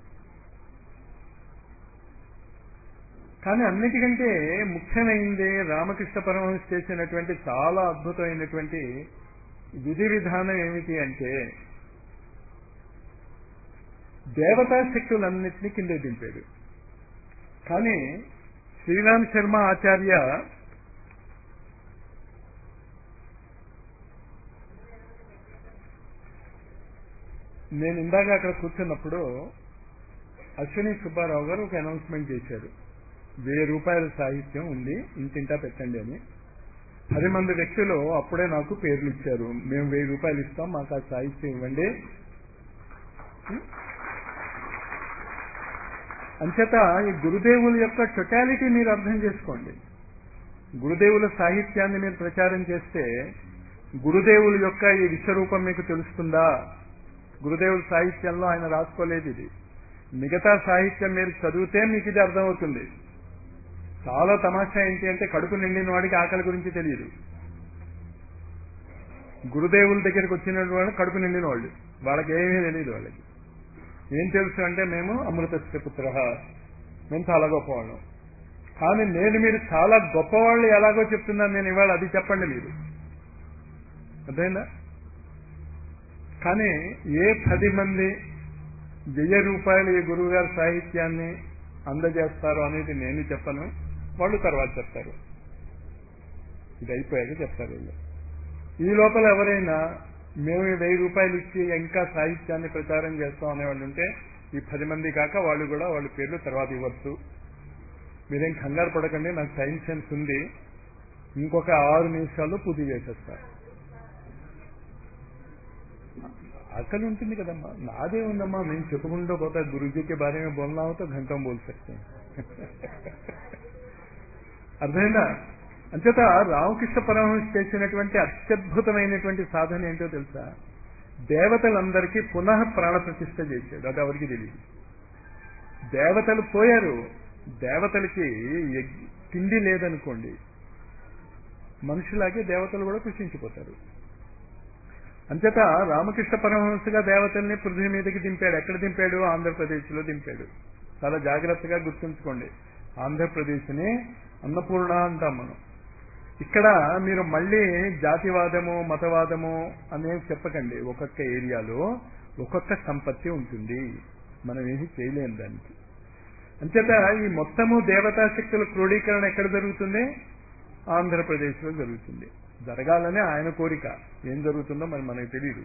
కానీ అన్నిటికంటే ముఖ్యమైంది రామకృష్ణ పరమహంస చేసినటువంటి చాలా అద్భుతమైనటువంటి విధి విధానం ఏమిటి అంటే దేవతా శక్తులన్నింటినీ కింద దింపాడు కానీ శ్రీరామ్ శర్మ ఆచార్య నేను ఇందాక అక్కడ కూర్చున్నప్పుడు అశ్విని సుబ్బారావు గారు ఒక అనౌన్స్మెంట్ చేశారు వెయ్యి రూపాయల సాహిత్యం ఉంది ఇంటింటా పెట్టండి అని పది మంది వ్యక్తులు అప్పుడే నాకు పేర్లు ఇచ్చారు మేము వెయ్యి రూపాయలు ఇస్తాం మాకు ఆ సాహిత్యం ఇవ్వండి అంచేత ఈ గురుదేవుల యొక్క టొటాలిటీ మీరు అర్థం చేసుకోండి గురుదేవుల సాహిత్యాన్ని మీరు ప్రచారం చేస్తే గురుదేవుల యొక్క ఈ విశ్వరూపం మీకు తెలుస్తుందా గురుదేవుల సాహిత్యంలో ఆయన రాసుకోలేదు ఇది మిగతా సాహిత్యం మీరు చదివితే మీకు ఇది అర్థమవుతుంది చాలా తమాషా ఏంటి అంటే కడుపు నిండిన వాడికి ఆకలి గురించి తెలియదు గురుదేవుల దగ్గరికి వచ్చిన వాళ్ళు కడుపు నిండిన వాళ్ళు వాళ్ళకి ఏమీ తెలియదు వాళ్ళకి ఏం తెలుసు అంటే మేము అమృతస్య పుత్ర మేము చాలా గొప్పవాళ్ళం కానీ నేను మీరు చాలా గొప్పవాళ్ళు ఎలాగో చెప్తున్నాను నేను ఇవాళ అది చెప్పండి మీరు అర్థమైందా కానీ ఏ పది మంది వెయ్యి రూపాయలు ఈ గురువు గారి సాహిత్యాన్ని అందజేస్తారు అనేది నేను చెప్పను వాళ్ళు తర్వాత చెప్తారు ఇది అయిపోయాక చెప్తారు వీళ్ళు ఈ లోపల ఎవరైనా మేము ఈ వెయ్యి రూపాయలు ఇచ్చి ఇంకా సాహిత్యాన్ని ప్రచారం చేస్తాం అనేవాళ్ళు ఉంటే ఈ పది మంది కాక వాళ్ళు కూడా వాళ్ళ పేర్లు తర్వాత ఇవ్వచ్చు మీరేం కంగారు పడకండి నాకు టైం సెన్స్ ఉంది ఇంకొక ఆరు నిమిషాల్లో పూర్తి చేసేస్తా అసలు ఉంటుంది కదమ్మా నాదే ఉందమ్మా మేము చెప్పుకుంటూ పోతా గురుజీ के बारे में बोलना हो तो घंटों बोल सकते हैं అర్థమైందా అంచేత రామకృష్ణ పరమహంస చేసినటువంటి అత్యద్భుతమైనటువంటి సాధన ఏంటో తెలుసా దేవతలందరికీ పునః ప్రాణ ప్రతిష్ఠ చేశాడు అది ఎవరికి తెలియదు దేవతలు పోయారు దేవతలకి యజ్ఞ- తిండి లేదనుకోండి మనుషులాగే దేవతలు కూడా కృషించిపోతారు అంచేత రామకృష్ణ పరమహంసగా దేవతల్ని పృథ్వీ మీదకి దింపాడు ఎక్కడ దింపాడు ఆంధ్రప్రదేశ్లో దింపాడు చాలా జాగ్రత్తగా గుర్తుంచుకోండి ఆంధ్రప్రదేశ్ని అన్నపూర్ణ అంటాం మనం ఇక్కడ మీరు మళ్ళీ జాతివాదము మతవాదము అనేది చెప్పకండి ఒక్కొక్క ఏరియాలో ఒక్కొక్క సంపత్తి ఉంటుంది మనం ఏమీ చేయలేం దానికి అంచేత ఈ మొత్తము దేవతా శక్తుల క్రోడీకరణ ఎక్కడ జరుగుతుంది ఆంధ్రప్రదేశ్లో జరుగుతుంది జరగాలనే ఆయన కోరిక ఏం జరుగుతుందో మరి మనకు తెలియదు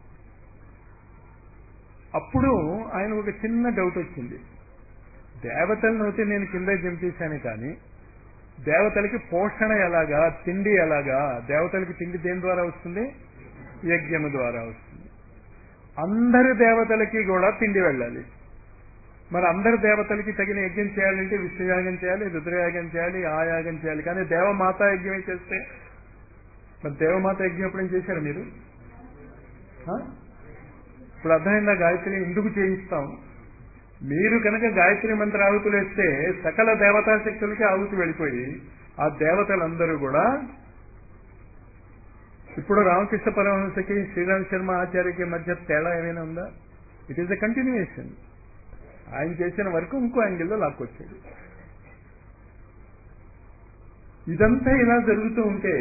అప్పుడు ఆయన ఒక చిన్న డౌట్ వచ్చింది దేవతలను అయితే నేను కింద దింపేశాను కానీ దేవతలకి పోషణ ఎలాగా తిండి ఎలాగా దేవతలకి తిండి దేని ద్వారా వస్తుంది యజ్ఞము ద్వారా వస్తుంది అందరి దేవతలకి కూడా తిండి వెళ్ళాలి మరి అందరి దేవతలకి తగిన యజ్ఞం చేయాలంటే విష్ణుయాగం చేయాలి రుద్రయాగం చేయాలి ఆ యాగం చేయాలి కానీ దేవమాత యజ్ఞమే చేస్తే మరి దేవమాత యజ్ఞం ఎప్పుడేం చేశారు మీరు ఆ? ఇప్పుడు అర్థమైందా గాయత్రి ఎందుకు చేయిస్తాం మీరు కనుక గాయత్రి మంత్ర ఆహుతులు వేస్తే సకల దేవతా శక్తులకి ఆహుతి వెళ్ళిపోయి ఆ దేవతలందరూ కూడా ఇప్పుడు రామకృష్ణ పరమహంసకి శ్రీరామ్ శర్మ ఆచార్యకి మధ్య తేడా ఏమైనా ఉందా ఇట్ ఈస్ ఎ కంటిన్యూయేషన్ ఆయన చేసిన వరకు ఇంకో యాంగిల్లో లాక్కొచ్చాడు ఇదంతా ఇలా జరుగుతూ ఉంటే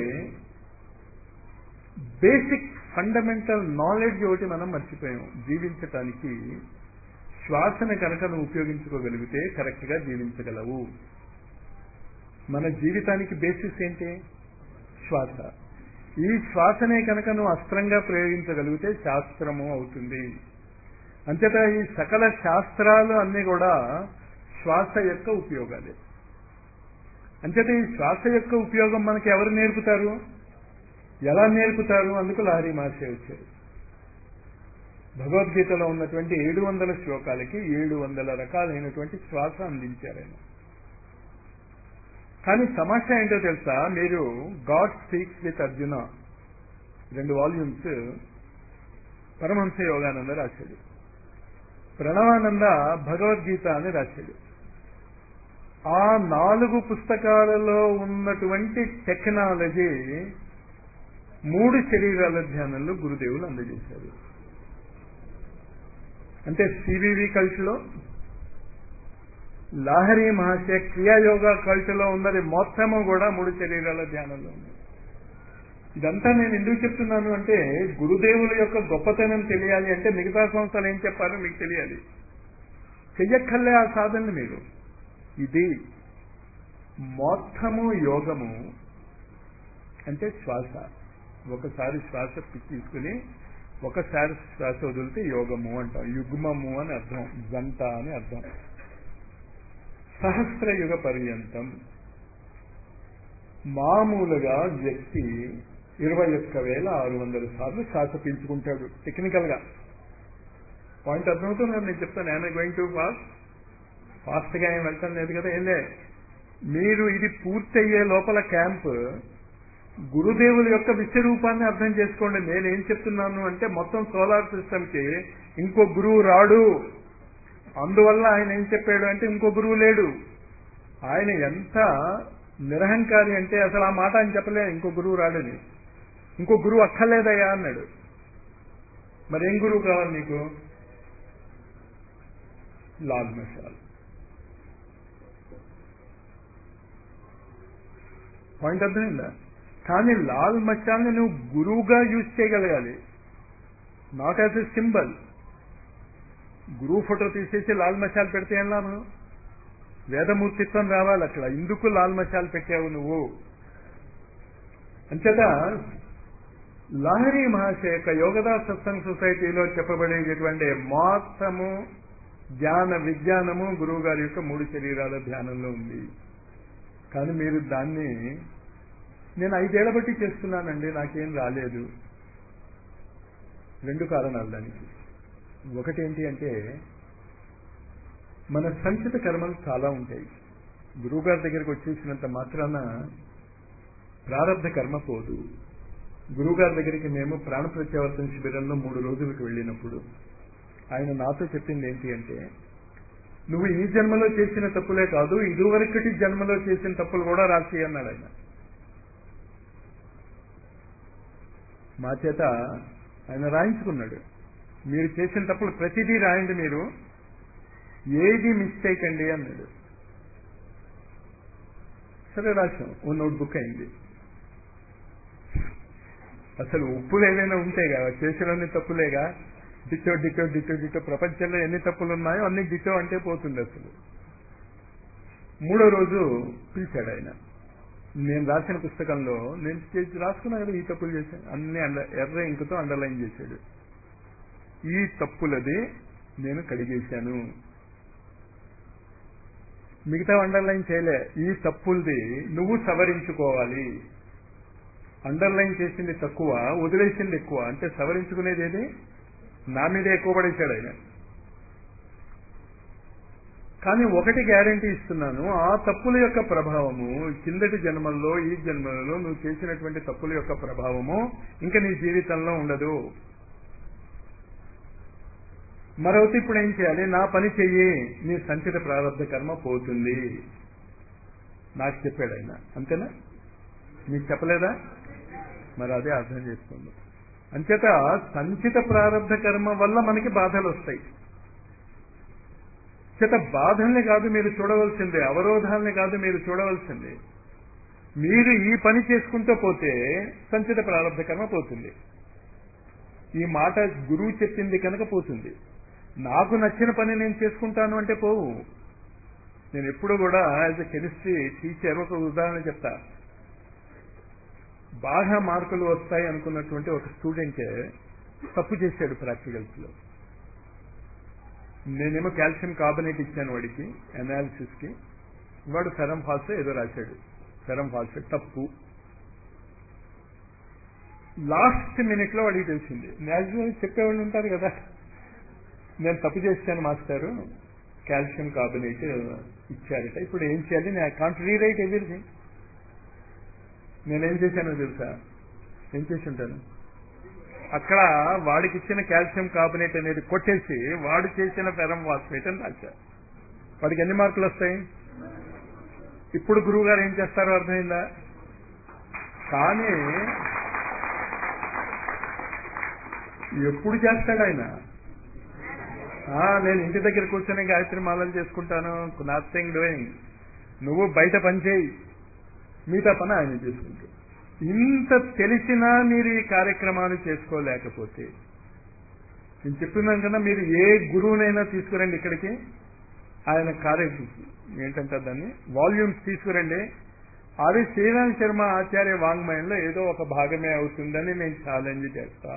బేసిక్ ఫండమెంటల్ నాలెడ్జ్ ఒకటి మనం మర్చిపోయాం జీవించటానికి శ్వాసను కనుక నువ్వు ఉపయోగించుకోగలిగితే కరెక్ట్ గా జీవించగలవు మన జీవితానికి బేసిస్ ఏంటి శ్వాస ఈ శ్వాసనే కనుక నువ్వు అస్త్రంగా ప్రయోగించగలిగితే శాస్త్రము అవుతుంది అంతేత ఈ సకల శాస్త్రాలు అన్ని కూడా శ్వాస యొక్క ఉపయోగాలే అంచేత ఈ శ్వాస యొక్క ఉపయోగం మనకి ఎవరు నేర్పుతారు ఎలా నేర్పుతారు అందుకు లహరి మహర్షి వచ్చారు భగవద్గీతలో ఉన్నటువంటి ఏడు వందల శ్లోకాలకి ఏడు వందల రకాలైనటువంటి శ్వాస అందించారు ఆయన కానీ సమస్య ఏంటో తెలుసా మీరు గాడ్ స్పీక్స్ విత్ అర్జున రెండు వాల్యూమ్స్ పరమహంస యోగానంద రాశాడు ప్రణవానంద భగవద్గీత అని రాశాడు ఆ నాలుగు పుస్తకాలలో ఉన్నటువంటి టెక్నాలజీ మూడు శరీరాల ధ్యానంలో గురుదేవులు అందజేశారు అంటే సివివి కల్ట్లో లాహరి మహాశయ క్రియాయోగ కల్ట్లో ఉన్నది మొత్తము కూడా మూడు శరీరాల ధ్యానంలో ఉంది ఇదంతా నేను ఎందుకు చెప్తున్నాను అంటే గురుదేవుల యొక్క గొప్పతనం తెలియాలి అంటే మిగతా సంస్థలు ఏం చెప్పారో మీకు తెలియాలి చెయ్యక్కర్లే ఆ సాధనలు మీరు ఇది మొత్తము యోగము అంటే శ్వాస ఒకసారి శ్వాస తీసుకుని ఒకసారి శ్వాస వదిలితే యోగము అంటాం యుగ్మము అని అర్థం జంట అని అర్థం సహస్ర యుగ పర్యంతం మామూలుగా వ్యక్తి ఇరవై ఒక్క వేల ఆరు వందల సార్లు శ్వాస పీల్చుకుంటాడు టెక్నికల్ గా పాయింట్ అర్థమవుతుంది నేను చెప్తాను ఐఎమ్ గోయింగ్ టు పాస్ ఫాస్ట్గా ఏం వెళ్తాం లేదు కదా ఏం లే మీరు ఇది పూర్తయ్యే లోపల క్యాంప్ గురుదేవుల యొక్క విశ్వరూపాన్ని అర్థం చేసుకోండి నేను ఏం చెప్తున్నాను అంటే మొత్తం సోలార్ సిస్టమ్కి ఇంకో గురువు రాడు అందువల్ల ఆయన ఏం చెప్పాడు అంటే ఇంకో గురువు లేడు ఆయన ఎంత నిరహంకారి అంటే అసలు ఆ మాట ఆయన చెప్పలే ఇంకో గురువు రాడని ఇంకో గురువు అక్కర్లేదయ్యా అన్నాడు మరేం గురువు కావాలి నీకు లాల్ మషాల్ పాయింట్ అర్థమైందా కానీ లాల్ మషాల్ని నువ్వు గురువుగా యూజ్ చేయగలగాలి నాట్ యాజ్ ఎ సింబల్ గురువు ఫోటో తీసేసి లాల్ మషాల్ పెడితే ఏం లాభం వేదమూర్తిత్వం రావాలి అక్కడ ఎందుకు లాల్ మషాల్ పెట్టావు నువ్వు అంచేత లహరి మహాశయ యొక్క యోగదా సత్సంగ్ సొసైటీలో చెప్పబడేటటువంటి మొత్తము జ్ఞాన విజ్ఞానము గురువు గారి యొక్క మూడు శరీరాల ధ్యానంలో ఉంది కానీ మీరు దాన్ని నేను ఐదేళ్ల బట్టి చేస్తున్నానండి నాకేం రాలేదు రెండు కారణాలు దానికి ఒకటి ఏంటి అంటే మన సంచిత కర్మలు చాలా ఉంటాయి గురువుగారి దగ్గరికి వచ్చేసినంత మాత్రాన ప్రారంభ కర్మ పోదు గురువుగారి దగ్గరికి మేము ప్రాణ ప్రత్యావర్తన శిబిరంలో మూడు రోజులకు వెళ్ళినప్పుడు ఆయన నాతో చెప్పింది ఏంటి అంటే నువ్వు ఈ జన్మలో చేసిన తప్పులే కాదు ఇదివరకటి జన్మలో చేసిన తప్పులు కూడా రాసి అన్నాడు ఆయన మా చేత ఆయన రాయించుకున్నాడు మీరు చేసిన తప్పులు ప్రతిదీ రాయండి మీరు ఏది మిస్టేక్ అండి అన్నాడు సరే రాశాం ఓ నోట్బుక్ అయింది అసలు ఉప్పులు ఏదైనా ఉంటే కదా చేసినన్ని తప్పులేగా డిటో డిటో డిటో డిటో ప్రపంచంలో ఎన్ని తప్పులు ఉన్నాయో అన్ని డిటో అంటే పోతుంది అసలు మూడో రోజు పిలిచాడు ఆయన నేను రాసిన పుస్తకంలో నేను చేసి రాసుకున్నా కదా ఈ తప్పులు చేశాను అన్ని అండ- ఎర్ర ఇంకుతో అండర్లైన్ చేశాడు ఈ తప్పులది నేను కడిగేశాను మిగతా అండర్లైన్ చేయలే ఈ తప్పులది నువ్వు సవరించుకోవాలి అండర్లైన్ చేసింది తక్కువ వదిలేసింది ఎక్కువ అంటే సవరించుకునేది ఏది నా మీద ఎక్కువ పడేశాడు ఆయన కానీ ఒకటి గ్యారంటీ ఇస్తున్నాను ఆ తప్పుల యొక్క ప్రభావము కిందటి జన్మల్లో ఈ జన్మలలో నువ్వు చేసినటువంటి తప్పుల యొక్క ప్రభావము ఇంకా నీ జీవితంలో ఉండదు మరొకటి ఇప్పుడు ఏం చేయాలి నా పని చెయ్యి నీ సంచిత ప్రారంభ కర్మ పోతుంది నాకు చెప్పాడు ఆయన అంతేనా మీకు చెప్పలేదా మరి అదే అర్థం చేసుకోండి అంచేత సంచిత ప్రారంభ కర్మ వల్ల మనకి బాధలు వస్తాయి చేత బాధల్ని కాదు మీరు చూడవలసిందే అవరోధాలని కాదు మీరు చూడవలసిందే మీరు ఈ పని చేసుకుంటూ పోతే సంచిత ప్రారంభ కర్మ పోతుంది ఈ మాట గురువు చెప్పింది కనుక పోతుంది నాకు నచ్చిన పని నేను చేసుకుంటాను అంటే పోవు నేను ఎప్పుడు కూడా యాజ్ ఎ కెమిస్ట్రీ టీచర్ ఒక ఉదాహరణ చెప్తా బాగా మార్కులు వస్తాయి అనుకున్నటువంటి ఒక స్టూడెంట్ తప్పు చేశాడు ప్రాక్టికల్స్ లో నేనేమో కాల్షియం కార్బనేట్ ఇచ్చాను వాడికి అనాలిసిస్ కి వాడు ఫెరం ఫాల్స్ ఏదో రాశాడు ఫెరం ఫాల్స్ తప్పు లాస్ట్ మినిట్ లో వాడికి తెలిసింది మ్యాక్సిమం చెప్పేవాళ్ళు ఉంటారు కదా నేను తప్పు చేశాను మాస్టారు కాల్షియం కార్బనేట్ ఇచ్చారట ఇప్పుడు ఏం చేయాలి నేను కాంట్ రీరైట్ ఎవ్రీథింగ్ నేనేం చేశానో తెలుసా ఏం చేసి ఉంటాను అక్కడ వాడికి ఇచ్చిన కాల్షియం కార్బనేట్ అనేది కొట్టేసి వాడు చేసిన ఫెరం ఫాస్ఫేట్ అని రాశా వాడికి ఎన్ని మార్కులు వస్తాయి ఇప్పుడు గురువు గారు ఏం చేస్తారో అర్థమైందా కానీ ఎప్పుడు చేస్తాడు ఆయన ఆ, నేను ఇంటి దగ్గర కూర్చొని గాయత్రి మాలలు చేసుకుంటాను నథింగ్ డూయింగ్ నువ్వు బయట పని చేయి మిగతా పని ఆయన చేసుకుంటూ ఇంత తెలిసినా మీరు ఈ కార్యక్రమాలు చేసుకోలేకపోతే నేను చెప్తున్నాను కదా మీరు ఏ గురువునైనా తీసుకురండి ఇక్కడికి ఆయన కార్య ఏంటంటే దాన్ని వాల్యూమ్స్ తీసుకురండి అది శ్రీరామ్ శర్మ ఆచార్య వాంగ్మయంలో ఏదో ఒక భాగమే అవుతుందని నేను ఛాలెంజ్ చేస్తా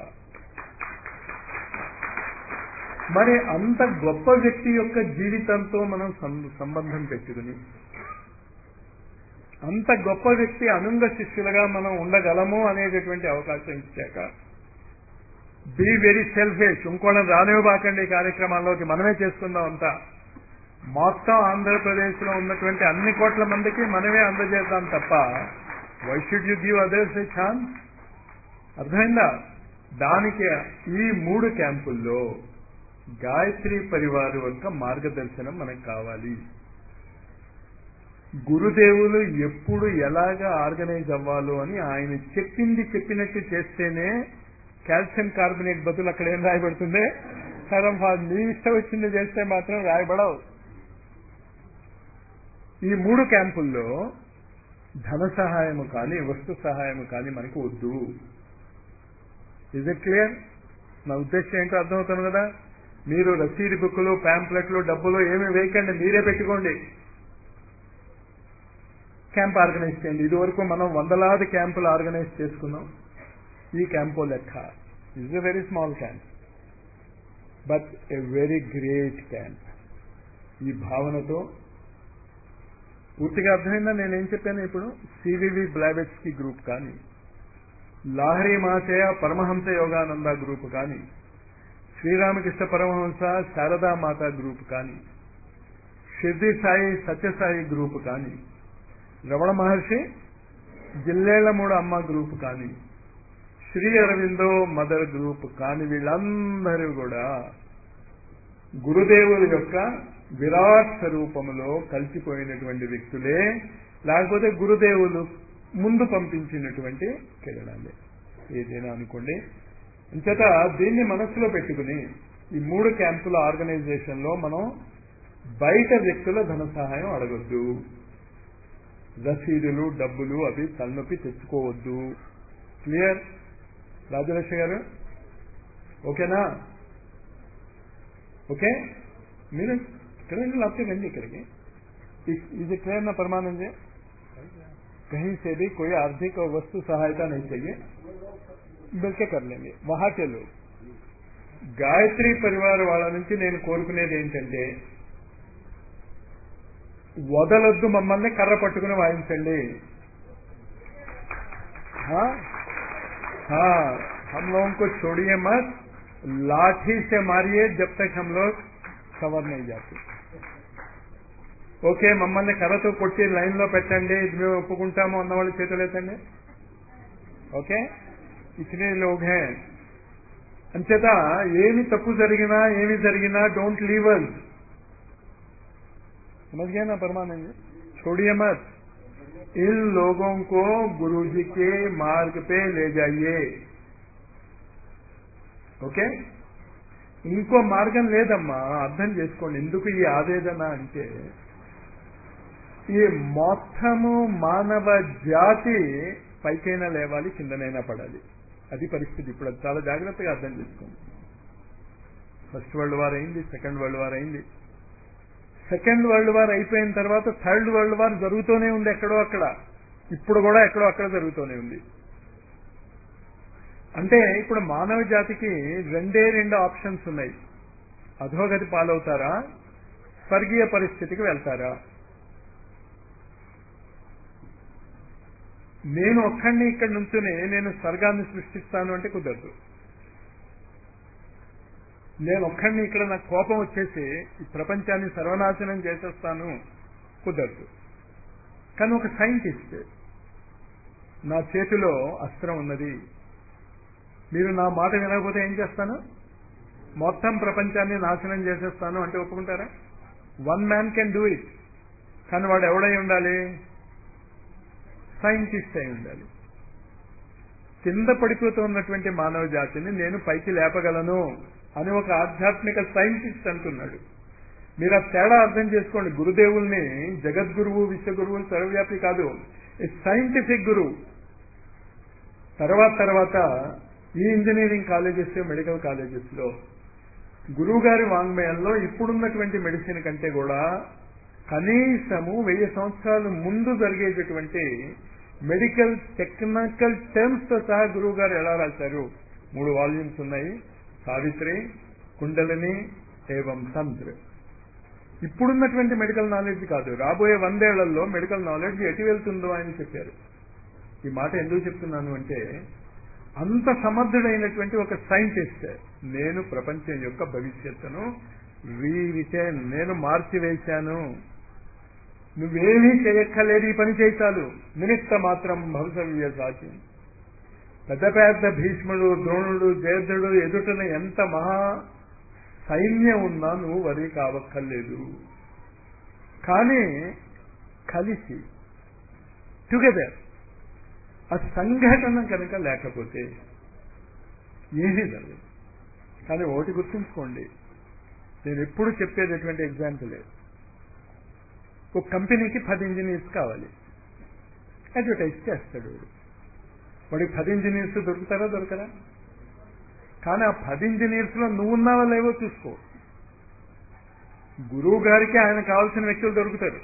మరి అంత గొప్ప వ్యక్తి యొక్క జీవితంతో మనం సం- సంబంధం పెట్టుకుని అంత గొప్ప వ్యక్తి అనుంగ శిష్యులుగా మనం ఉండగలము అనేటటువంటి అవకాశం ఇచ్చాక బీ వెరీ సెల్ఫిష్ ఇంకోళ్ళని రానివ్వబాకండి ఈ కార్యక్రమాల్లోకి మనమే చేసుకుందాం అంతా మొత్తం ఆంధ్రప్రదేశ్ లో ఉన్నటువంటి అన్ని కోట్ల మందికి మనమే అందజేద్దాం తప్ప why should you give others a chance అర్థమైందా దానికి ఈ మూడు క్యాంపుల్లో గాయత్రి పరివారు యొక్క మార్గదర్శనం మనకు కావాలి గురుదేవులు ఎప్పుడు ఎలాగా ఆర్గనైజ్ అవ్వాలో అని ఆయన చెప్పింది చెప్పినట్టు చేస్తేనే కాల్షియం కార్బోనేట్ బదులు అక్కడ ఏం రాయబడుతుంది సరం నీ ఇష్టం వచ్చింది చేస్తే మాత్రం రాయబడవు ఈ మూడు క్యాంపుల్లో ధన సహాయము కానీ వస్తు సహాయము కానీ మనకు వద్దు ఇజ్ ఇట్ క్లియర్ నా ఉద్దేశం ఏంటో అర్థమవుతుంది కదా మీరు రసీదు బుక్లు ప్యాంప్లెట్లు డబ్బులు ఏమి వేయకండి మీరే పెట్టుకోండి క్యాంప్ ఆర్గనైజ్ చేయండి ఇదివరకు మనం వందలాది క్యాంపులు ఆర్గనైజ్ చేసుకున్నాం ఈ క్యాంపు లెక్క is a very small camp but a very great camp ఈ భావనతో పూర్తిగా అర్థమైందా నేనేం చెప్పాను ఇప్పుడు సివివి బ్లాబెట్స్కి గ్రూప్ కానీ లాహరి మాచయ పరమహంస యోగానంద గ్రూప్ కానీ శ్రీరామకృష్ణ పరమహంస శారదా మాత గ్రూప్ కానీ షిర్ది సాయి సత్యసాయి గ్రూప్ కానీ రమణ మహర్షి జిల్లేళ్ల మూడు అమ్మ గ్రూప్ కానీ శ్రీ అరవిందో మదర్ గ్రూప్ కానీ వీళ్ళందరూ కూడా గురుదేవుల యొక్క విరాట్ స్వరూపములో కలిసిపోయినటువంటి వ్యక్తులే లేకపోతే గురుదేవులు ముందు పంపించినటువంటి కిరణాలే ఏదైనా అనుకోండి అంచేత దీన్ని మనస్సులో పెట్టుకుని ఈ మూడు క్యాంపుల ఆర్గనైజేషన్ లో మనం బయట వ్యక్తుల ధన సహాయం అడగొద్దు రసీదులు డబ్బులు అవి తలనొప్పి తెచ్చుకోవద్దు క్లియర్ రాజలక్ష్మి గారు ఓకేనా ఓకే మీరు ఇక్కడ లేకపోతే రండి ఇక్కడికి ఇది क्लियर ना परमानंद जी कहीं से भी कोई आर्थिक और वस्तु सहायता नहीं चाहिए मिलके कर लेंगे वहां के लोग గాయత్రి పరివార వాళ్ళ నుంచి నేను కోరుకునేది ఏంటంటే వదలొద్దు మమ్మల్ని కర్ర పట్టుకుని వాయించండి हाँ हाँ हम लोगों को छोड़िए मत लाठी से मारिए जब तक हम लोग कवर नहीं जाते ఓకే మమ్మల్ని కర్రతో కొట్టి లైన్ లో పెట్టండి ఇది మేము ఒప్పుకుంటాము అన్నవాళ్ళు చేతులు ఎత్తండి ఓకే ఇచ్చిన లోగ్ హే అంచేత ఏమి తప్పు జరిగినా ఏమి జరిగినా డోంట్ లీవ్ అస్ समझ गए ना परमानंद छोड़िए मत इन लोगों को गुरु जी के मार्ग पे ले जाइए ఓకే ఇంకో మార్గం లేదమ్మా అర్థం చేసుకోండి ఎందుకు ఈ ఆవేదన అంటే ఈ మొత్తము మానవ జాతి పైకైనా లేవాలి కిందనైనా పడాలి అది పరిస్థితి ఇప్పుడు అది చాలా జాగ్రత్తగా అర్థం చేసుకోండి ఫస్ట్ వరల్డ్ వార్ అయింది సెకండ్ వరల్డ్ వార్ అయింది సెకండ్ వరల్డ్ వార్ అయిపోయిన తర్వాత థర్డ్ వరల్డ్ వార్ జరుగుతూనే ఉంది ఎక్కడో అక్కడ ఇప్పుడు కూడా ఎక్కడో అక్కడ జరుగుతూనే ఉంది అంటే ఇప్పుడు మానవ జాతికి రెండే రెండు ఆప్షన్స్ ఉన్నాయి అధోగతి పాలవుతారా స్వర్గీయ పరిస్థితికి వెళ్తారా నేను ఒక్కడిని ఇక్కడ నుంచుని నేను స్వర్గాన్ని సృష్టిస్తాను అంటే కుదరదు నేను ఒక్కడిని ఇక్కడ నాకు కోపం వచ్చేసి ఈ ప్రపంచాన్ని సర్వనాశనం చేసేస్తాను కుదరదు కానీ ఒక సైంటిస్ట్ నా చేతిలో అస్త్రం ఉన్నది మీరు నా మాట వినకపోతే ఏం చేస్తాను మొత్తం ప్రపంచాన్ని నాశనం చేసేస్తాను అంటే ఒప్పుకుంటారా one man can do it కానీ వాడు ఎవడై ఉండాలి సైంటిస్ట్ అయి ఉండాలి కింద పడిపోతున్నటువంటి మానవ జాతిని నేను పైకి లేపగలను అని ఒక ఆధ్యాత్మిక సైంటిస్ట్ అంటున్నాడు మీరు ఆ తేడా అర్థం చేసుకోండి గురుదేవుల్ని జగద్గురువు విశ్వగురువు సర్వవ్యాపి కాదు సైంటిఫిక్ గురువు తర్వాత తర్వాత ఈ ఇంజనీరింగ్ కాలేజెస్ మెడికల్ కాలేజెస్ లో గురువు గారి వాంగ్మయంలో ఇప్పుడున్నటువంటి మెడిసిన్ కంటే కూడా కనీసము వెయ్యి సంవత్సరాల ముందు జరిగేటటువంటి మెడికల్ టెక్నికల్ టర్మ్స్ తో సహా గురువు గారు ఎలా రాశారు మూడు వాల్యూమ్స్ ఉన్నాయి సావిత్రి కుండలిని ఏవం తంత్ర ఇప్పుడున్నటువంటి మెడికల్ నాలెడ్జ్ కాదు రాబోయే వందేళ్లలో మెడికల్ నాలెడ్జ్ ఎటు వెళ్తుందో అని చెప్పారు ఈ మాట ఎందుకు చెప్తున్నాను అంటే అంత సమర్థుడైనటువంటి ఒక సైంటిస్ట్ నేను ప్రపంచం యొక్క భవిష్యత్తును రీరిటైన్ నేను మార్చి వేశాను నువ్వేమీ చేయక్కర్లేదు ఈ పని చేశాలు నిమిత్త మాత్రం భవితవ్య సాచి పెద్ద పెద్ద భీష్ముడు ద్రోణుడు జయద్రుడు ఎదుటన ఎంత మహా సైన్యం ఉన్నా నువ్వు వరి కావక్కర్లేదు కానీ కలిసి టుగెదర్ ఆ సంఘటన కనుక లేకపోతే ఏమీ జరగదు కానీ ఒకటి గుర్తుంచుకోండి నేను ఎప్పుడు చెప్పేటటువంటి ఎగ్జాంపులే ఒక కంపెనీకి పది ఇంజనీర్స్ కావాలి అడ్వర్టైజ్ చేస్తాడు వాడు వాడికి పది ఇంజనీర్స్ దొరుకుతారా దొరకరా కానీ ఆ పది ఇంజనీర్స్ లో నువ్వు ఉన్నావా లేవో చూసుకో గురువు గారికి ఆయన కావాల్సిన వ్యక్తులు దొరుకుతారు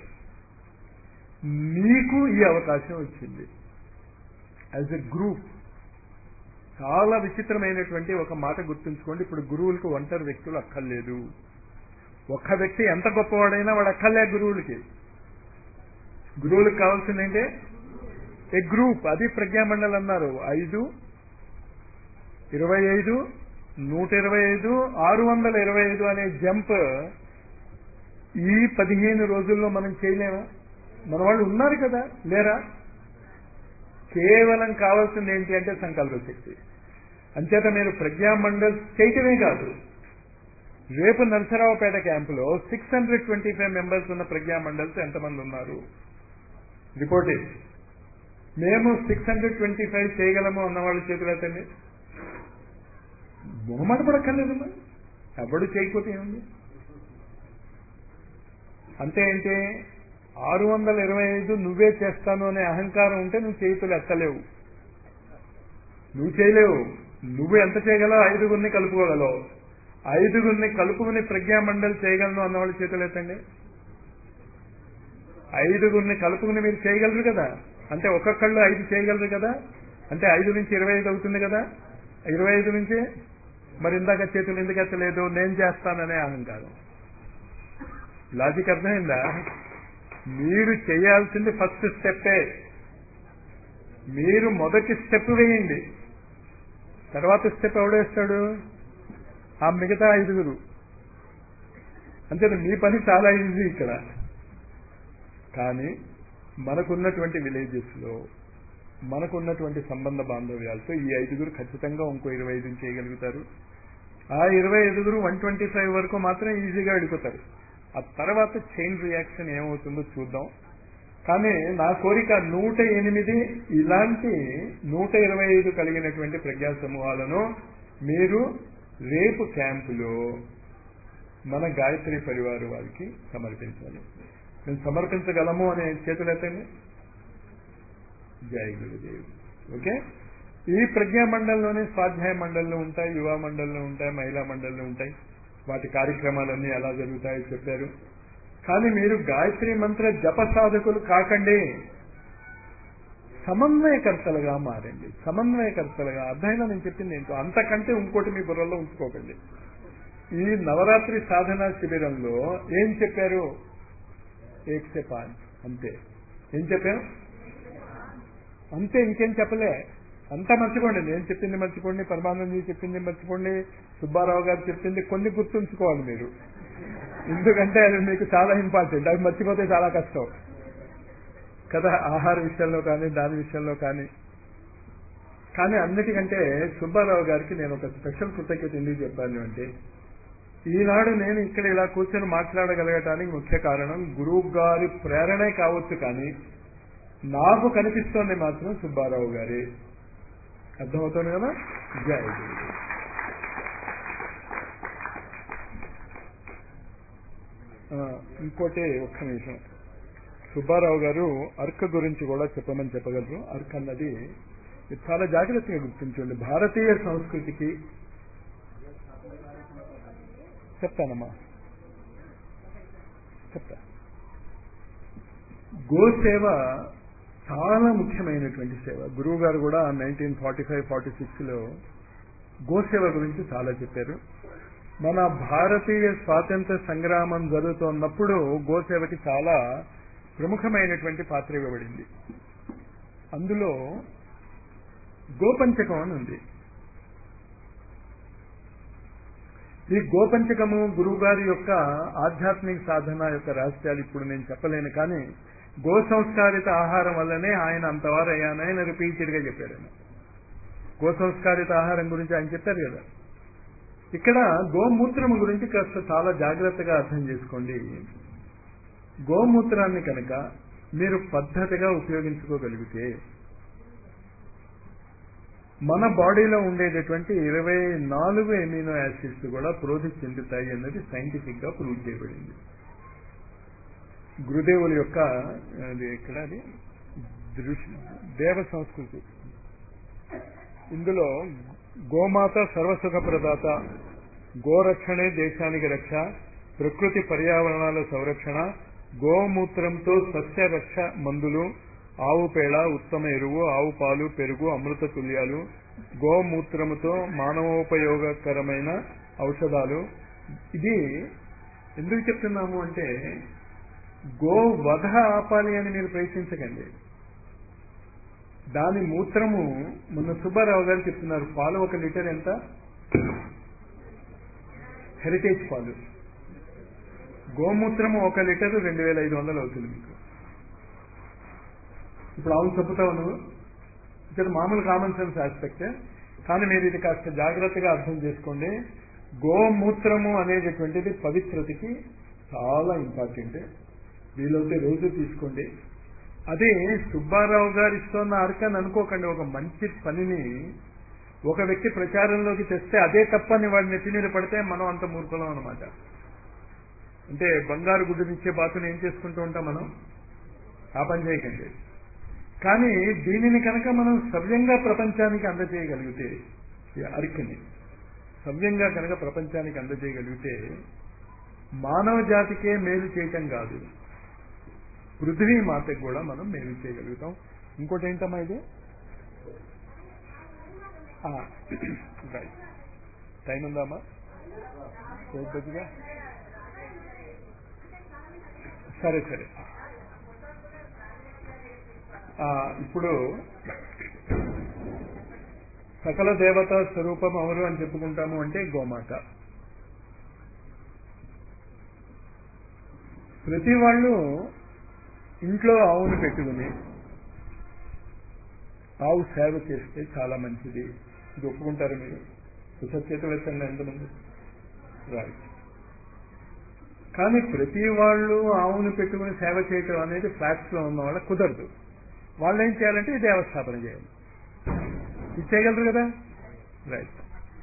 నీకు ఈ అవకాశం వచ్చింది యాజ్ ఎ గ్రూప్ చాలా విచిత్రమైనటువంటి ఒక మాట గుర్తుంచుకోండి ఇప్పుడు గురువులకు ఒంటరి వ్యక్తులు అక్కర్లేదు ఒక్క వ్యక్తి ఎంత గొప్పవాడైనా వాడు అక్కర్లే గురువులకి గురువులకు కావాల్సింది ఏంటి ఏ గ్రూప్ అది ప్రజ్ఞామండలి అన్నారు ఐదు ఇరవై ఐదు నూట ఇరవై ఐదు ఆరు వందల ఇరవై ఐదు అనే జంప్ ఈ పదిహేను రోజుల్లో మనం చేయలేమా మన వాళ్ళు ఉన్నారు కదా లేరా కేవలం కావాల్సింది ఏంటి అంటే సంకల్ప శక్తి అంచేత మీరు ప్రజ్ఞామండల్ చేయటమే కాదు రేపు నరసరావుపేట క్యాంపులో six hundred twenty five members ఉన్న ప్రజ్ఞామండల్స్ ఎంతమంది ఉన్నారు రిపోర్ట్ మేము సిక్స్ హండ్రెడ్ ట్వంటీ ఫైవ్ చేయగలము అన్నవాళ్ళు చేతులు ఎత్తండి మొహమాట పడక్కర్లేదమ్మా ఎవడు చేయకపోతే ఏముంది అంటే ఏంటి ఆరు వందల ఇరవై ఐదు నువ్వే చేస్తాను అనే అహంకారం ఉంటే నువ్వు చేతులు ఎత్తలేవు నువ్వు చేయలేవు నువ్వు ఎంత చేయగలవు ఐదుగురిని కలుపుకోగలవు ఐదుగురిని కలుపుకుని ప్రజ్ఞామండలి చేయగలను అన్నవాళ్ళు చేతులు ఎత్తండి ఐదుగురిని కలుపుకుని మీరు చేయగలరు కదా అంటే ఒక్కొక్కళ్ళు ఐదు చేయగలరు కదా అంటే ఐదు నుంచి ఇరవై ఐదు అవుతుంది కదా ఇరవై ఐదు నుంచి మరి ఇందాక చేతులు ఎందుకు ఎత్తలేదు నేను చేస్తాననే అహంకారం లాజిక్ అర్థమైందా మీరు చేయాల్సింది ఫస్ట్ స్టెప్పే మీరు మొదటి స్టెప్ వేయండి తర్వాత స్టెప్ ఎవడేస్తాడు ఆ మిగతా ఐదుగురు అంతే మీ పని చాలా ఈజీ ఇక్కడ కానీ మనకున్నటువంటి విలేజెస్ లో మనకున్నటువంటి సంబంధ బాంధవ్యాలతో ఈ ఐదుగురు ఖచ్చితంగా ఇంకో ఇరవై ఐదు చేయగలుగుతారు ఆ ఇరవై ఐదుగురు వన్ ట్వంటీ ఫైవ్ వరకు మాత్రం ఈజీగా వెళ్ళిపోతారు ఆ తర్వాత చైన్ రియాక్షన్ ఏమవుతుందో చూద్దాం కానీ నా కోరిక నూట ఎనిమిది ఇలాంటి నూట ఇరవై ఐదు కలిగినటువంటి ప్రజ్ఞా సమూహాలను మీరు రేపు క్యాంపులో మన గాయత్రి పరివారు వారికి సమర్పించాలి మేము సమర్పించగలము అనే చేతులెత్తండి జై గురుదేవ్ ఓకే ఈ ప్రజ్ఞా మండలిలోనే స్వాధ్యాయ మండళ్ళు ఉంటాయి యువ మండళ్ళు ఉంటాయి మహిళా మండళ్ళు ఉంటాయి వాటి కార్యక్రమాలన్నీ ఎలా జరుగుతాయో చెప్పారు కానీ మీరు గాయత్రి మంత్ర జప సాధకులు కాకండి సమన్వయకర్తలుగా మారండి సమన్వయకర్తలుగా అర్థమైనా నేను చెప్పింది ఏంటో అంతకంటే ఇంకోటి మీ బుర్రలో ఉంచుకోకండి ఈ నవరాత్రి సాధన శిబిరంలో ఏం చెప్పారు ఏక్సే పాన్ అంతే ఏం చెప్పారు అంతే ఇంకేం చెప్పలే అంతా మర్చిపోండి నేను చెప్పింది మర్చిపోండి పరమానందజీ చెప్పింది మర్చిపోండి సుబ్బారావు గారు చెప్పింది కొన్ని గుర్తుంచుకోవాలి మీరు ఎందుకంటే అది మీకు చాలా ఇంపార్టెంట్ అవి మర్చిపోతే చాలా కష్టం కదా ఆహార విషయంలో కానీ దాని విషయంలో కానీ కానీ అన్నిటికంటే సుబ్బారావు గారికి నేను ఒక స్పెషల్ కృతజ్ఞత ఎందుకు చెప్పాను అంటే ఈనాడు నేను ఇక్కడ ఇలా కూర్చొని మాట్లాడగలగటానికి ముఖ్య కారణం గురువు గారి ప్రేరణే కావచ్చు కానీ నాకు కనిపిస్తోంది మాత్రం సుబ్బారావు గారి అర్థమవుతుంది కదా జై గురు ఇంకోటి ఒక్క నిమిషం సుబ్బారావు గారు అర్క గురించి కూడా చెప్పమని చెప్పగలరు అర్క్ అన్నది చాలా జాగ్రత్తగా గుర్తించండి భారతీయ సంస్కృతికి చెప్తానమ్మా చెప్తా గోసేవ చాలా ముఖ్యమైనటువంటి సేవ గురువు గారు కూడా nineteen forty five forty six లో గోసేవ గురించి చాలా చెప్పారు మన భారతీయ స్వాతంత్ర సంగ్రామం జరుగుతున్నప్పుడు గోసేవకి చాలా ప్రముఖమైనటువంటి పాత్ర ఇవ్వబడింది అందులో గోపంచకం అని ఉంది ఈ గోపంచకము గురువు గారి యొక్క ఆధ్యాత్మిక సాధన యొక్క రహస్యాలు ఇప్పుడు నేను చెప్పలేను కానీ గో సంస్కారిత ఆహారం వల్లనే ఆయన అంతవారు అయ్యాను ఆయన రిపీటెడ్ గా చెప్పారు ఆయన గో సంస్కారిత ఆహారం గురించి ఆయన చెప్పారు కదా ఇక్కడ గోమూత్రం గురించి కాస్త చాలా జాగ్రత్తగా అర్థం చేసుకోండి గోమూత్రాన్ని కనుక మీరు పద్ధతిగా ఉపయోగించుకోగలిగితే మన బాడీలో ఉండేటటువంటి ఇరవై నాలుగు ఎమినో యాసిడ్స్ కూడా ప్రోధి చెందుతాయి అన్నది సైంటిఫిక్ గా ప్రూవ్ చేయబడింది గురుదేవుల యొక్క అది ఎక్కడ అది దృష్టి దేవ సంస్కృతి ఇందులో గోమాత సర్వసుఖ ప్రదాత గోరక్షణే దేశానికి రక్ష ప్రకృతి పర్యావరణాల సంరక్షణ గోమూత్రంతో సస్య రక్ష మందులు ఆవు పేడ ఉత్తమ ఎరువు ఆవు పాలు పెరుగు అమృత తుల్యాలు గోమూత్రముతో మానవోపయోగకరమైన ఔషధాలు ఇది ఎందుకు చెప్తున్నాము అంటే గో వధ ఆపాలి అని మీరు ప్రయత్నించకండి దాని మూత్రము మొన్న సుబ్బారావు గారు చెప్తున్నారు పాలు ఒక లీటర్ ఎంత హెరిటేజ్ పాలు గోమూత్రము ఒక లీటర్ రెండు వేల ఐదు వందలు అవుతుంది మీకు ఇప్పుడు ఆవును చెప్పుతావు నువ్వు ఇక్కడ మామూలు కామన్ సెన్స్ ఆస్పెక్ట్ కానీ మీరు ఇది కాస్త జాగ్రత్తగా అర్థం చేసుకోండి గోమూత్రము అనేటటువంటిది పవిత్రతకి చాలా ఇంపార్టెంట్ వీలైతే రోజు తీసుకోండి అదే సుబ్బారావు గారు ఇస్తున్న అరకని అనుకోకండి ఒక మంచి పనిని ఒక వ్యక్తి ప్రచారంలోకి తెస్తే అదే తప్పని వాడి నెత్తి మీద పడితే మనం అంత మూర్ఖులం అనమాట అంటే బంగారు గుడ్డునిచ్చే బాతుని ఏం చేసుకుంటూ ఉంటాం మనం ఆ పని చేయకండి కానీ దీనిని కనుక మనం సవ్యంగా ప్రపంచానికి అందజేయగలిగితే ఈ అరికని సవ్యంగా కనుక ప్రపంచానికి అందజేయగలిగితే మానవ జాతికే మేలు చేయటం కాదు పృథ్వీ మాతకు కూడా మనం మేలు చేయగలుగుతాం ఇంకోటి ఏంటమ్మా ఇది రైట్ టైం ఉందామా కొద్దిగా సరే సరే ఇప్పుడు సకల దేవతా స్వరూపం ఎవరు అని చెప్పుకుంటాము అంటే గోమాత ప్రతి వాళ్ళు ఇంట్లో ఆవును పెట్టుకుని ఆవు సేవ చేస్తే చాలా మంచిది ఇది ఒప్పుకుంటారు మీరు సుసత్యత వెచ్చండి ఎంతమంది రైట్ కానీ ప్రతి వాళ్ళు ఆవును పెట్టుకుని సేవ చేయటం అనేది ఫ్లాట్స్ లో ఉన్న వాళ్ళ కుదరదు వాళ్ళు ఏం చేయాలంటే దేవస్థాపన చేయాలి ఇది చేయగలరు కదా రైట్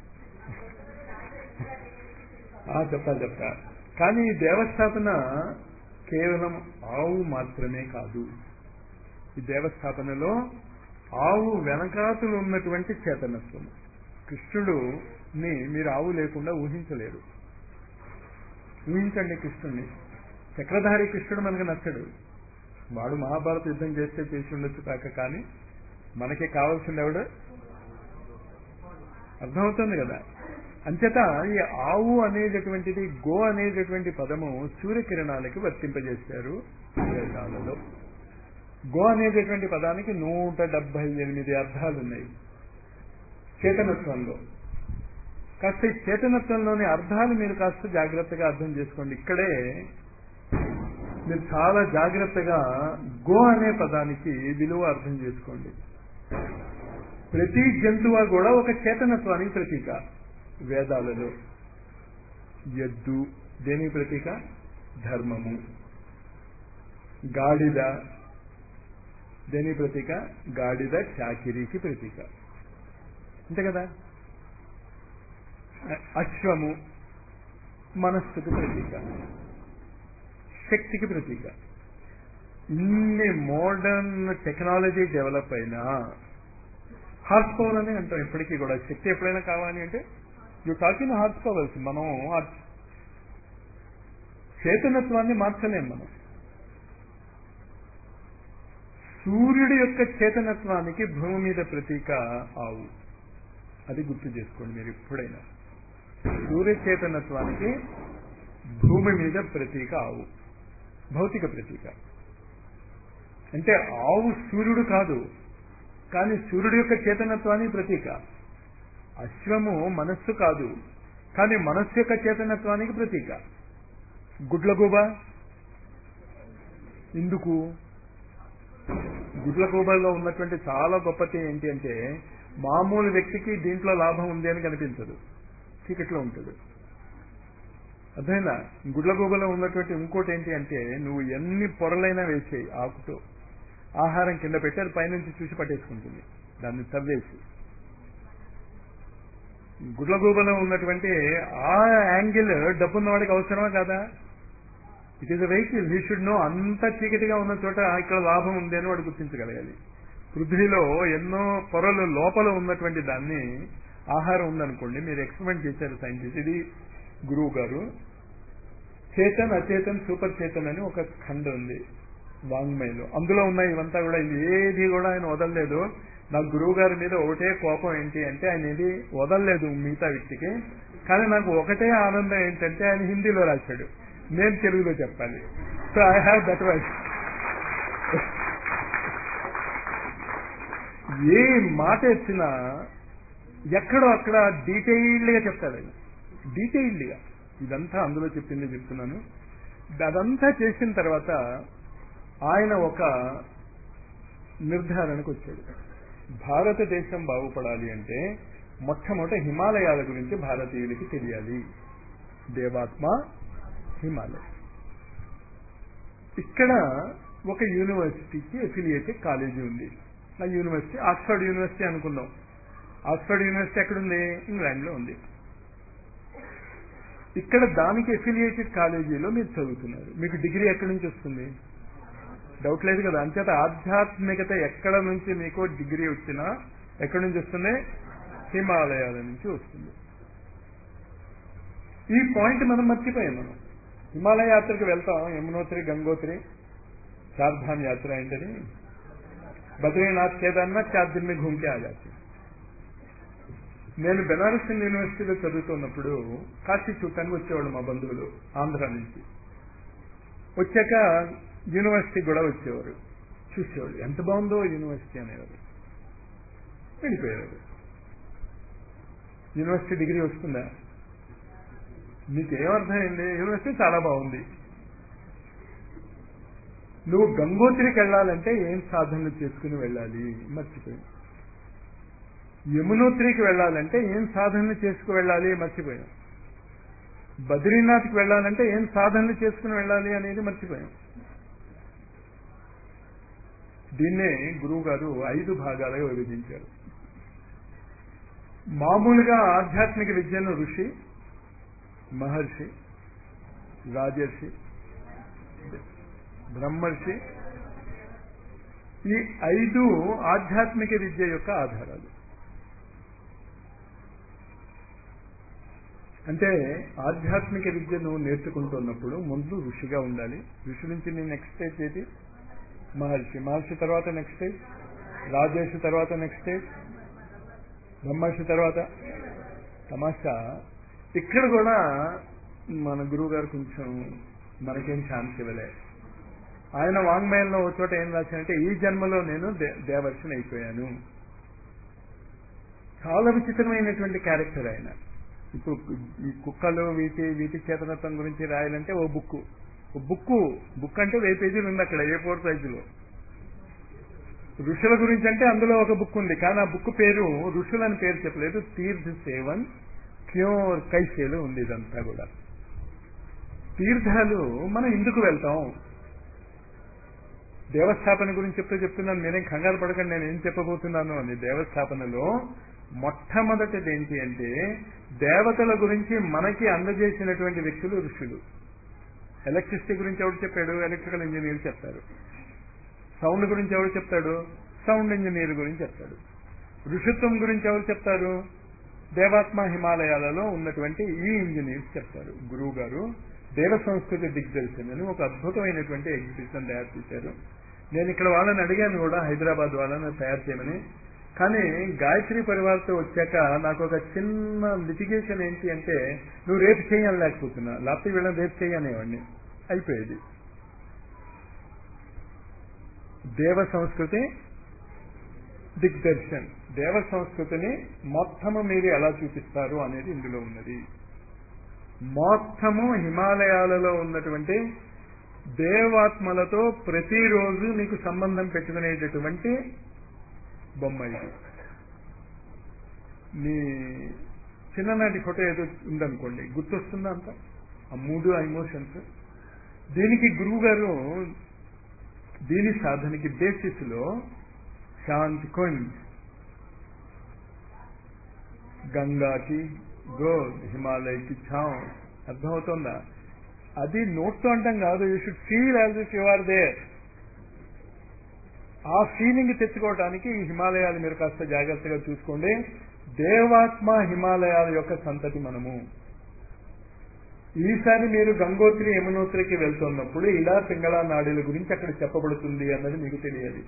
చెప్తాను చెప్తా కానీ ఈ దేవస్థాపన కేవలం ఆవు మాత్రమే కాదు ఈ దేవస్థాపనలో ఆవు వెనకాతలు ఉన్నటువంటి చేతనత్వం కృష్ణుడుని మీరు ఆవు లేకుండా ఊహించలేరు ఊహించండి కృష్ణుడిని చక్రధారి కృష్ణుడు మనకు నచ్చడు వాడు మహాభారత యుద్ధం చేస్తే చేసి ఉండొచ్చు కాక కానీ మనకి కావాల్సింది ఎవడు అర్థమవుతుంది కదా అంచేత ఈ ఆవు అనేటటువంటిది గో అనేటటువంటి పదము సూర్యకిరణాలకి వర్తింపజేశారు వేదాలలో గో అనేటటువంటి పదానికి నూట డెబ్బై ఎనిమిది అర్థాలు ఉన్నాయి చేతనత్వంలో కాస్త ఈ చేతనత్వంలోని అర్థాలు మీరు కాస్త జాగ్రత్తగా అర్థం చేసుకోండి ఇక్కడే మీరు చాలా జాగ్రత్తగా గో అనే పదానికి విలువ అర్థం చేసుకోండి ప్రతి జంతువు కూడా ఒక చేతనత్వానికి ప్రతీక వేదాలలో ఎద్దు దేని ప్రతీక ధర్మము గాడిద దేని ప్రతీక గాడిద చాకిరీకి ప్రతీక అంతే కదా అశ్వము మనస్సుకి ప్రతీక శక్తికి ప్రతీక ఇన్ని మోడర్న్ టెక్నాలజీ డెవలప్ అయినా హార్స్ పవర్ అని అంటాం ఇప్పటికీ కూడా శక్తి ఎప్పుడైనా కావాలి అంటే యూ టాకింగ్ హార్స్ పవర్స్ మనం చేతనత్వాన్ని మార్చలేం మనం సూర్యుడి యొక్క చేతనత్వానికి భూమి మీద ప్రతీక ఆవు అది గుర్తు చేసుకోండి మీరు ఎప్పుడైనా సూర్య చేతనత్వానికి భూమి మీద ప్రతీక ఆవు భౌతిక ప్రతీక అంటే ఆవు సూర్యుడు కాదు కానీ సూర్యుడి యొక్క చేతనత్వానికి ప్రతీక అశ్వము మనస్సు కాదు కానీ మనస్సు యొక్క చేతనత్వానికి ప్రతీక గుడ్లగూబ ఎందుకు గుడ్లగూబలో ఉన్నటువంటి చాలా గొప్పతి ఏంటి అంటే మామూలు వ్యక్తికి దీంట్లో లాభం ఉంది అని కనిపించదు చీకట్లో ఉంటుంది అర్థమైందా గుడ్లగూబలో ఉన్నటువంటి ఇంకోటి ఏంటి అంటే నువ్వు ఎన్ని పొరలైనా వేసేయి ఆకుతో ఆహారం కింద పెట్టి అది పైనుంచి చూసి పట్టేసుకుంటుంది దాన్ని తవ్వేసి గుడ్లగూబలో ఉన్నటువంటి ఆ యాంగిల్ డబ్బున్న వాడికి అవసరమా కాదా it is a vehicle he should know అంత చీకటిగా ఉన్న చోట ఇక్కడ లాభం ఉంది అని వాడు గుర్తించగలగాలి పృథ్వీలో ఎన్నో పొరలు లోపల ఉన్నటువంటి దాన్ని ఆహారం ఉందనుకోండి మీరు ఎక్స్పెరిమెంట్ చేశారు సైంటిస్ట్ ఇది గురువు గారు చేతన్ అచేతన్ సూపర్ చేతన్ అని ఒక ఖండ ఉంది వాంగ్మయంలో అందులో ఉన్నాయి ఇవంతా కూడా ఇది ఏది కూడా ఆయన వదలలేదు నా గురువు గారి మీద ఒకటే కోపం ఏంటి అంటే ఆయన ఇది వదలలేదు మిగతా వ్యక్తికి కానీ నాకు ఒకటే ఆనందం ఏంటంటే ఆయన హిందీలో రాశాడు నేను తెలుగులో చెప్పాలి so I have that vice ఏ మాట వచ్చినా ఎక్కడో అక్కడ డీటెయిల్డ్గా చెప్తాడు ఆయన డీటెయిల్డ్గా ఇదంతా అందులో చెప్పింది చెప్తున్నాను అదంతా చేసిన తర్వాత ఆయన ఒక నిర్ధారణకు వచ్చాడు భారతదేశం బాగుపడాలి అంటే మొట్టమొదట హిమాలయాల గురించి భారతీయులకి తెలియాలి దేవాత్మ హిమాలయ ఇక్కడ ఒక యూనివర్సిటీకి ఎఫిలియేటెడ్ కాలేజీ ఉంది ఆ యూనివర్సిటీ ఆక్స్ఫర్డ్ యూనివర్సిటీ అనుకుందాం ఆక్స్ఫర్డ్ యూనివర్సిటీ ఎక్కడుంది ఇంగ్లాండ్లో ఉంది ఇక్కడ దానికి ఎఫిలియేటెడ్ కాలేజీలో మీరు చదువుతున్నారు మీకు డిగ్రీ ఎక్కడి నుంచి వస్తుంది డౌట్ లేదు కదా అంచేత ఆధ్యాత్మికత ఎక్కడ నుంచి మీకు డిగ్రీ వచ్చినా ఎక్కడి నుంచి వస్తుంది హిమాలయాల నుంచి వస్తుంది ఈ పాయింట్ మనం మర్చిపోయాం మనం హిమాలయ యాత్రకు వెళ్తాం యమునోత్రి గంగోత్రి చార్ధామ్ యాత్ర ఏంటని బద్రీనాథ్ కేదార్నాథ్ చార్ దిన్ में घूम के आ जाते నేను బెనారస్ హిందూ యూనివర్సిటీలో చదువుతున్నప్పుడు కాశీ చూడటానికి వచ్చేవాడు మా బంధువులు ఆంధ్ర నుంచి వచ్చాక యూనివర్సిటీ కూడా వచ్చేవారు చూసేవాడు ఎంత బాగుందో యూనివర్సిటీ అనేవారు వెళ్ళిపోయేవారు యూనివర్సిటీ డిగ్రీ వస్తుందా నీకేమర్థమైంది యూనివర్సిటీ చాలా బాగుంది నువ్వు గంగోత్రికి వెళ్ళాలంటే ఏం సాధనలు చేసుకుని వెళ్ళాలి మర్చిపోయి యమునోత్రికి వెళ్ళాలంటే ఏం సాధనలు చేసుకు వెళ్ళాలి మర్చిపోయాం బద్రీనాథ్కి వెళ్ళాలంటే ఏం సాధనలు చేసుకుని వెళ్ళాలి అనేది మర్చిపోయాం దీన్నే గురువు గారు ఐదు భాగాలుగా విభజించారు మామూలుగా ఆధ్యాత్మిక విద్యను ఋషి మహర్షి రాజర్షి బ్రహ్మర్షి ఈ ఐదు ఆధ్యాత్మిక విద్య యొక్క ఆధారాలు అంటే ఆధ్యాత్మిక విద్య నువ్వు నేర్చుకుంటున్నప్పుడు ముందు ఋషిగా ఉండాలి ఋషి నుంచి నీ నెక్స్ట్ స్టేజ్ ఏది మహర్షి మహర్షి తర్వాత నెక్స్ట్ స్టేజ్ రాజేష్ తర్వాత నెక్స్ట్ స్టేజ్ బ్రహ్మర్షి తర్వాత తమాషా ఇక్కడ కూడా మన గురువు గారు కొంచెం మనకేం ఛాన్స్ ఇవ్వలే ఆయన వాంగ్మయంలో ఒక చోట ఏం రాశానంటే ఈ జన్మలో నేను దేవర్షిని అయిపోయాను చాలా విచిత్రమైనటువంటి క్యారెక్టర్ ఆయన ఇప్పుడు ఈ కుక్కలు వీటి వీటి చేతనత్వం గురించి రాయాలంటే ఓ బుక్ ఓ బుక్ బుక్ అంటే వెయ్యి పేజీలు ఉంది అక్కడ ఏ ఫోర్ సైజులో ఋషుల గురించి అంటే అందులో ఒక బుక్ ఉంది కానీ ఆ బుక్ పేరు ఋషులని పేరు చెప్పలేదు తీర్థ సేవన్ క్యూర్ కైసేలు ఉంది ఇదంతా కూడా తీర్థాలు మనం ఎందుకు వెళ్తాం దేవస్థాపన గురించి చెప్తే చెప్తున్నాను నేనేం కంగారు పడకండి నేను ఏం చెప్పబోతున్నాను అని దేవస్థాపనలో మొట్టమొదటిది ఏంటి అంటే దేవతల గురించి మనకి అందజేసినటువంటి వ్యక్తులు ఋషులు ఎలక్ట్రిసిటీ గురించి ఎవరు చెప్పాడు ఎలక్ట్రికల్ ఇంజనీర్ చెప్తారు సౌండ్ గురించి ఎవరు చెప్తాడు సౌండ్ ఇంజనీర్ గురించి చెప్తాడు ఋషిత్వం గురించి ఎవరు చెప్తారు దేవాత్మ హిమాలయాలలో ఉన్నటువంటి ఈ ఇంజనీర్స్ చెప్తారు గురువు గారు దేవ సంస్కృతి దిగ్దర్శన్ అని ఒక అద్భుతమైనటువంటి ఎగ్జిబిషన్ తయారు చేశారు నేను ఇక్కడ వాళ్ళని అడిగాను కూడా హైదరాబాద్ వాళ్ళని తయారు చేయమని కానీ గాయత్రి పరివార్తో వచ్చాక నాకు ఒక చిన్న లిటిగేషన్ ఏంటి అంటే నువ్వు రేపు చేయాలని లేకపోతున్నా లేకపోతే వీళ్ళని రేపు చేయనేవాడిని అయిపోయేది దేవ సంస్కృతి దిగ్దర్శన్ దేవ సంస్కృతిని మొత్తము మీరు ఎలా చూపిస్తారు అనేది ఇందులో ఉన్నది మొత్తము హిమాలయాలలో ఉన్నటువంటి దేవాత్మలతో ప్రతిరోజు మీకు సంబంధం పెట్టుకునేటటువంటి బొమ్మ ఇది మీ చిన్ననాటి ఫోటో ఏదో ఉందనుకోండి గుర్తొస్తుందా అంత ఆ మూడు ఎమోషన్స్ దీనికి గురువు గారు దీని సాధనకి బేసిస్ లో శాంతి కొండ్ గంగాకి గోద్ హిమాలయకి ఛాం అర్థమవుతుందా అది నోట్తో అంటాం కాదు you should feel as if you are there ఆ ఫీలింగ్ తెచ్చుకోవడానికి ఈ హిమాలయాలు మీరు కాస్త జాగ్రత్తగా చూసుకోండి దేవాత్మ హిమాలయాల యొక్క సంతతి మనము ఈసారి మీరు గంగోత్రి యమునోత్రికి వెళ్తున్నప్పుడు ఇలా పింగళ నాడుల గురించి అక్కడ చెప్పబడుతుంది అన్నది మీకు తెలియాలి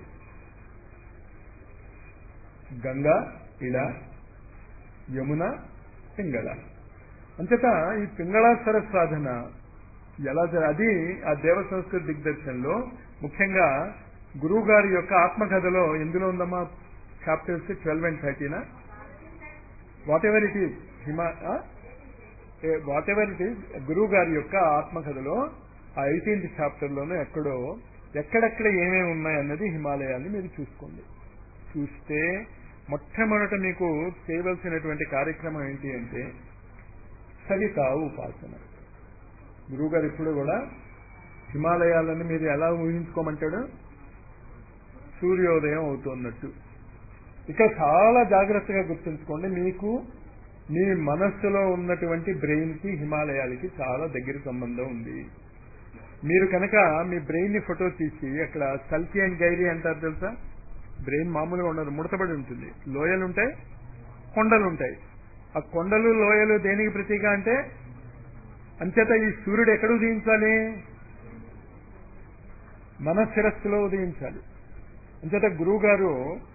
గంగా ఇలా యమున పింగళ అంతట ఈ పింగళ సరస్సాధన ఎలా జర అది ఆ దేవ సంస్కృతి దిగ్దర్శనంలో ముఖ్యంగా గురువు గారి యొక్క ఆత్మకథలో ఎందులో ఉందమ్మా చాప్టర్స్ ట్వెల్వ్ అండ్ థర్టీనా వాట్ ఎవర్ ఇట్ ఈస్ హిమా వాట్ ఎవర్ ఇట్ ఈస్ గురువు గారి యొక్క ఆత్మకథలో ఆ ఎయిటీన్త్ చాప్టర్ లోనూ ఎక్కడో ఎక్కడెక్కడ ఏమేమి ఉన్నాయన్నది హిమాలయాన్ని మీరు చూసుకోండి చూస్తే మొట్టమొదట మీకు చేయవలసినటువంటి కార్యక్రమం ఏంటి అంటే సవిత ఉపాసన గురువుగారు ఇప్పుడు కూడా హిమాలయాలను మీరు ఎలా ఊహించుకోమంటాడు సూర్యోదయం అవుతున్నట్టు ఇక చాలా జాగ్రత్తగా గుర్తుంచుకోండి మీకు మీ మనస్సులో ఉన్నటువంటి బ్రెయిన్ కి హిమాలయాలకి చాలా దగ్గర సంబంధం ఉంది మీరు కనుక మీ బ్రెయిన్ ని ఫోటో తీసి అక్కడ సల్కి అండ్ గైరీ అంటారు తెలుసా బ్రెయిన్ మామూలుగా ఉండదు ముడతబడి ఉంటుంది లోయలు ఉంటాయి కొండలు ఉంటాయి ఆ కొండలు లోయలు దేనికి ప్రతీక అంటే అంచేత ఈ సూర్యుడు ఎక్కడ ఉదయించాలి మన శిరస్సులో ఉదయించాలి అంచేత గురువు గారు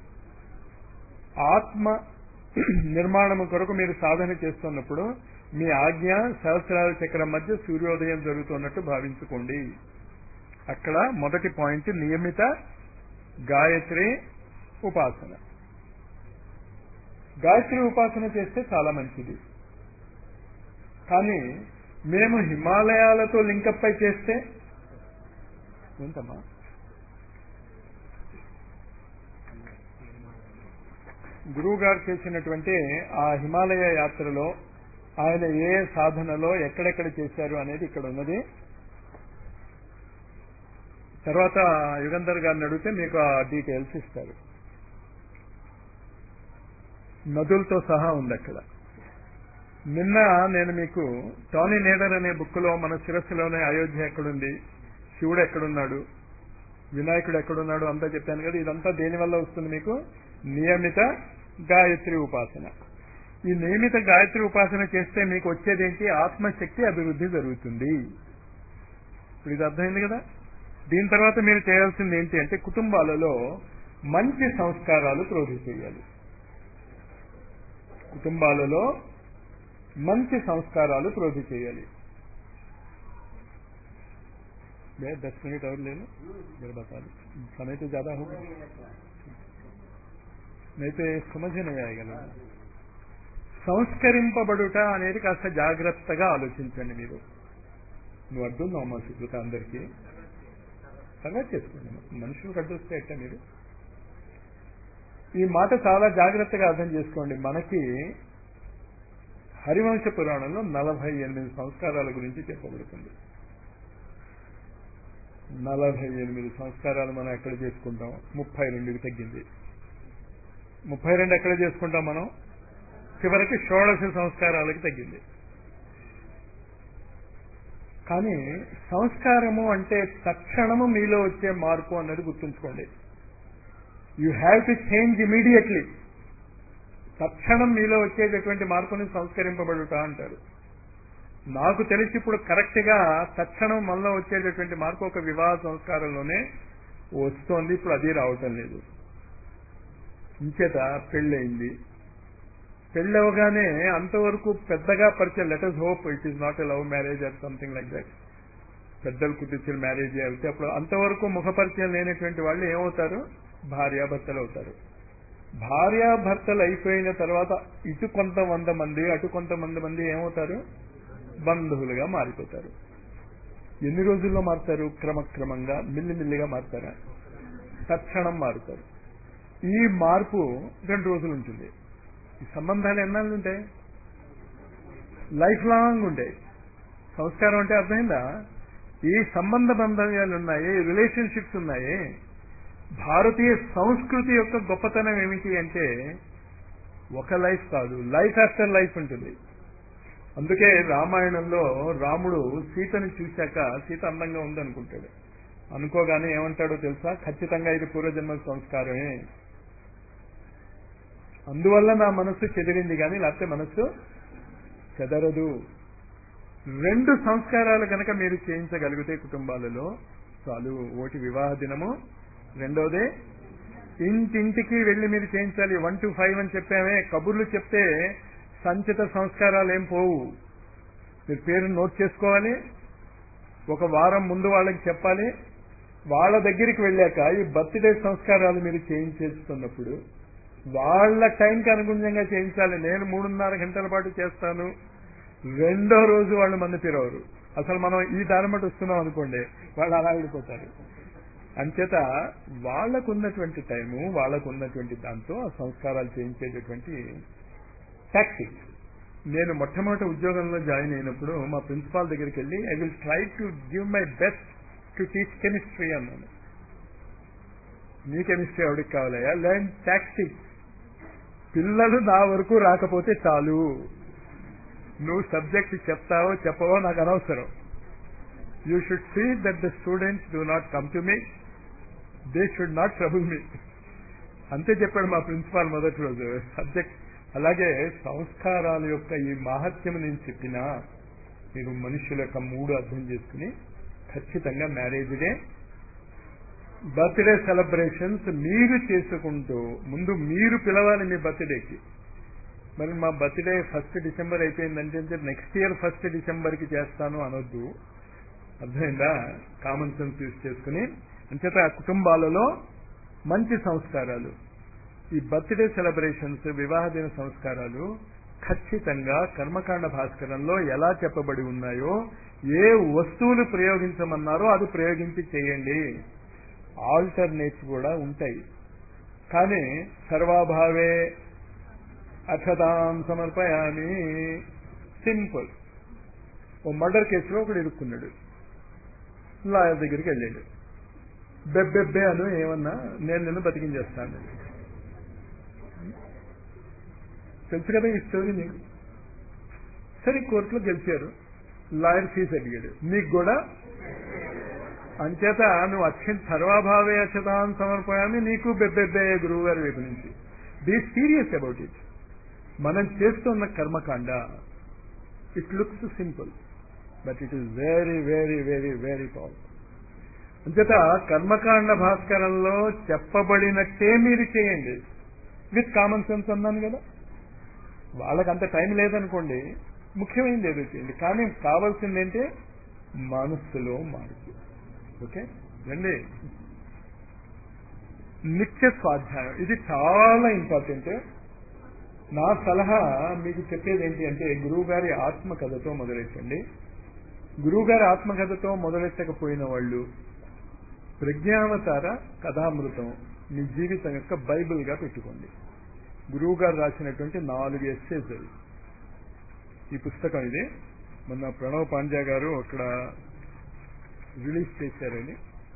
ఆత్మ నిర్మాణం కొరకు మీరు సాధన చేస్తున్నప్పుడు మీ ఆజ్ఞ సహస్రాల చక్రం మధ్య సూర్యోదయం జరుగుతున్నట్టు భావించుకోండి అక్కడ మొదటి పాయింట్ నియమిత గాయత్రి ఉపాసన గాయత్రి ఉపాసన చేస్తే చాలా మంచిది కానీ మేము హిమాలయాలతో లింకప్ అయి చేస్తే ఏంటమ్మా గురువు గారు చేసినటువంటి ఆ హిమాలయ యాత్రలో ఆయన ఏ సాధనలో ఎక్కడెక్కడ చేశారు అనేది ఇక్కడ ఉన్నది తర్వాత యుగంధర్ గారిని అడిగితే మీకు ఆ డీటెయిల్స్ ఇస్తారు నదులతో సహా ఉంది అక్కడ నిన్న నేను మీకు టానీ నేడర్ అనే బుక్ లో మన శిరస్సులోనే అయోధ్య ఎక్కడుంది శివుడు ఎక్కడున్నాడు వినాయకుడు ఎక్కడున్నాడు అంతా చెప్పాను కదా ఇదంతా దేని వల్ల వస్తుంది మీకు నియమిత గాయత్రి ఉపాసన ఈ నియమిత గాయత్రి ఉపాసన చేస్తే మీకు వచ్చేదేంటి ఆత్మశక్తి అభివృద్ధి జరుగుతుంది ఇప్పుడు ఇది అర్థమైంది కదా దీని తర్వాత మీరు చేయాల్సింది ఏంటి అంటే కుటుంబాలలో మంచి సంస్కారాలు ప్రోధి చేయాలి కుటుంబాలలో మంచి సంస్కారాలు ప్రోధి చేయాలి दस मिनट और ले लो मेरे बता दो समय तो ज्यादा होगा नहीं तो ये समझ ही नहीं आएगा ना సంస్కరింపబడుట అనేది కాస్త జాగ్రత్తగా ఆలోచించండి మీరు నువ్వు అర్థం నోమా శుభ్రత అందరికీ తర్వాత చేసుకోండి మనుషులకు అడ్డొస్తే ఎట్ట మీరు ఈ మాట చాలా జాగ్రత్తగా అర్థం చేసుకోండి మనకి హరివంశ పురాణంలో నలభై ఎనిమిది సంస్కారాల గురించి చెప్పబడుతుంది నలభై ఎనిమిది సంస్కారాలు మనం ఎక్కడ చేసుకుంటాం ముప్పై రెండుకి తగ్గింది ముప్పై రెండు ఎక్కడ చేసుకుంటాం మనం చివరికి షోడశ సంస్కారాలకి తగ్గింది కానీ సంస్కారము అంటే తక్షణము మీలో వచ్చే మార్పు అన్నది గుర్తుంచుకోండి you have to change immediately తక్షణం మీలో వచ్చేటటువంటి మార్పుని సంస్కరింపబడుట అంటారు నాకు తెలిసి ఇప్పుడు కరెక్ట్ గా తక్షణం మనలో వచ్చేటటువంటి మార్పు ఒక వివాహ సంస్కారంలోనే వస్తోంది ఇప్పుడు అది రావటం లేదు ఇంచేత పెళ్ళయింది పెళ్ళవగానే అంతవరకు పెద్దగా పరిచయం letters hope it is not a love marriage or something like that పెద్దలు కుదిర్చిన మ్యారేజ్ వెళ్తే అప్పుడు అంతవరకు ముఖ పరిచయం లేనటువంటి వాళ్ళు ఏమవుతారు భార్యాభర్తలు అవుతారు భార్యాభర్తలు అయిపోయిన తర్వాత ఇటు కొంతమంది మంది అటు కొంతమంది మంది ఏమవుతారు బంధువులుగా మారిపోతారు ఎన్ని రోజుల్లో మారుతారు క్రమక్రమంగా మిల్లిమిల్లిగా మారుతారా తక్షణం మారుతారు ఈ మార్పు రెండు రోజులు ఉంటుంది ఈ సంబంధాలు ఎన్నాళ్ళు ఉంటాయి లైఫ్ లాంగ్ ఉంటాయి సంస్కారం అంటే అర్థమైందా ఈ సంబంధ బంధవ్యాలు ఉన్నాయి రిలేషన్షిప్స్ ఉన్నాయి భారతీయ సంస్కృతి యొక్క గొప్పతనం ఏమిటి అంటే ఒక లైఫ్ కాదు లైఫ్ ఆఫ్టర్ లైఫ్ ఉంటుంది అందుకే రామాయణంలో రాముడు సీతని చూశాక సీత అందంగా ఉందనుకుంటాడు అనుకోగానే ఏమంటాడో తెలుసా ఖచ్చితంగా ఇది పూర్వజన్మ సంస్కారమే అందువల్ల నా మనస్సు చెదిరింది కానీ లేకపోతే మనస్సు చెదరదు రెండు సంస్కారాలు కనుక మీరు చేయించగలిగితే కుటుంబాలలో చాలు ఒకటి వివాహ దినము రెండోదే ఇంటింటికి వెళ్ళి మీరు చేయించాలి వన్ టు ఫైవ్ అని చెప్పామే కబుర్లు చెప్తే సంచిత సంస్కారాలు ఏం పోవు మీరు పేరు నోట్ చేసుకోవాలి ఒక వారం ముందు వాళ్ళకి చెప్పాలి వాళ్ళ దగ్గరికి వెళ్ళాక ఈ బర్త్డే సంస్కారాలు మీరు చేయించేస్తున్నప్పుడు వాళ్ళ టైంకి అనుగుణంగా చేయించాలి నేను మూడున్నర గంటల పాటు చేస్తాను రెండో రోజు వాళ్ళు మంది పిరవరు అసలు మనం ఈ దారి మటు వస్తున్నాం అనుకోండి వాళ్ళు అలా వెళ్ళిపోతారు అంచేత వాళ్లకు ఉన్నటువంటి టైము వాళ్లకు ఉన్నటువంటి దాంతో ఆ సంస్కారాలు చేయించేటటువంటి టాక్టిక్స్ నేను మొట్టమొదటి ఉద్యోగంలో జాయిన్ అయినప్పుడు మా ప్రిన్సిపాల్ దగ్గరికి వెళ్ళి I will try to give my best to teach chemistry అన్నాను నీ కెమిస్ట్రీ ఎవరికి కావాలయ్యా లెర్న్ టాక్టిక్స్ పిల్లలు నా వరకు రాకపోతే చాలు నువ్వు సబ్జెక్ట్ చెప్తావో చెప్పవో నాకు అనవసరం you should see that the students do not come to me they should not trouble me అంతే చెప్పాడు మా ప్రిన్సిపాల్ మొదటి రోజు సబ్జెక్ట్ అలాగే సంస్కారాల యొక్క ఈ మహత్యం నేను చెప్పినా మీరు మనుషుల యొక్క మూడు అర్థం చేసుకుని ఖచ్చితంగా మ్యారేజ్ డే బర్త్డే సెలబ్రేషన్స్ మీరు చేసుకుంటూ ముందు మీరు పిలవాలి మీ బర్త్డేకి మరి మా బర్త్డే ఫస్ట్ డిసెంబర్ అయిపోయిందంటే నెక్స్ట్ ఇయర్ ఫస్ట్ డిసెంబర్కి చేస్తాను అనొద్దు అర్థమైందా కామన్ సెన్స్ యూజ్ చేసుకుని అంచేత ఆ కుటుంబాలలో మంచి సంస్కారాలు ఈ బర్త్డే సెలబ్రేషన్స్ వివాహ దిన సంస్కారాలు ఖచ్చితంగా కర్మకాండ భాస్కరంలో ఎలా చెప్పబడి ఉన్నాయో ఏ వస్తువులు ప్రయోగించమన్నారో అది ప్రయోగించి చేయండి ఆల్టర్నేట్స్ కూడా ఉంటాయి కానీ సర్వాభావే అక్షతాం సమర్పయామి సింపుల్ ఓ మర్డర్ కేసులో ఒకడు ఇరుక్కున్నాడు లాయర్ దగ్గరికి వెళ్ళాడు బెబ్బెబ్బే అను ఏమన్నా నేను నిన్ను బతికించేస్తాను తెలుసు కదా ఈ స్టోరీ నీకు సరే కోర్టులో గెలిచారు లాయర్ ఫీజు అడిగాడు నీకు కూడా అంచేత నువ్వు అత్యంత సర్వాభావే అక్షతాన్ సమర్పయామి నీకు బెబ్బెబ్బే గురువు గారి వైపు నుంచి బీ సీరియస్ అబౌట్ ఇట్ మనం చేస్తున్న కర్మకాండ it looks simple but it is very very very very powerful అంచేత కర్మకాండ భాస్కరంలో చెప్పబడినట్టే మీరు చేయండి విత్ కామన్ సెన్స్ అన్నాను కదా వాళ్ళకి అంత టైం లేదనుకోండి ముఖ్యమైనది ఏదో చేయండి కానీ కావాల్సింది ఏంటి మనస్సులో మార్పు ఓకే రండి నిత్య స్వాధ్యాయం ఇది చాలా ఇంపార్టెంట్ నా సలహా మీకు చెప్పేది ఏంటి అంటే గురువు గారి ఆత్మకథతో మొదలెట్టండి గురువు గారి ఆత్మకథతో మొదలెట్టకపోయిన వాళ్ళు ప్రజ్ఞావతార కథామృతం మీ జీవితం యొక్క బైబిల్ గా పెట్టుకోండి గురువు గారు రాసినటువంటి నాలుగు ఎస్సేస్ అవి ఈ పుస్తకం ఇది మొన్న ప్రణవ్ పాండ్యా గారు అక్కడ రిలీజ్ చేశారని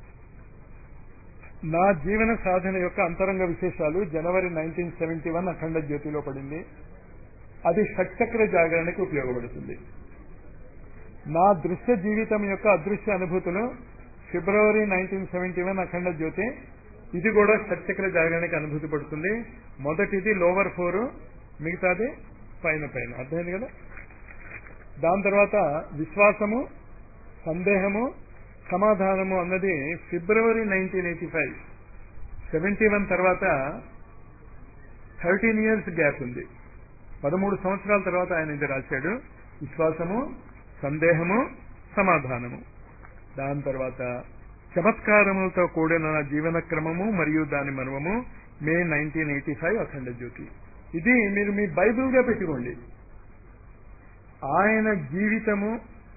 నా జీవన సాధన యొక్క అంతరంగ విశేషాలు జనవరి నైన్టీన్ సెవెంటీ వన్ అఖండ జ్యోతిలో పడింది అది షట్చక్ర జాగరణకి ఉపయోగపడుతుంది నా దృశ్య జీవితం యొక్క అదృశ్య అనుభూతులు ఫిబ్రవరి nineteen seventy one Akhand Jyoti ఇది కూడా షట్చక్ర జాగరణకి అనుభూతి పడుతుంది మొదటిది లోవర్ ఫోర్ మిగతాది పైన పైన అర్థమైంది కదా దాని తర్వాత విశ్వాసము సందేహము సమాధానము అన్నది ఫిబ్రవరి nineteen eighty five seventy one తర్వాత థర్టీన్ ఇయర్స్ గ్యాప్ ఉంది పదమూడు సంవత్సరాల తర్వాత ఆయన ఇది రాశాడు విశ్వాసము సందేహము సమాధానము దాని తర్వాత చమత్కారములతో కూడిన నా జీవన క్రమము మరియు దాని మర్మము May nineteen eighty five Akhand Jyoti ఇది మీరు మీ బైబిల్ గా పెట్టుకోండి ఆయన జీవితము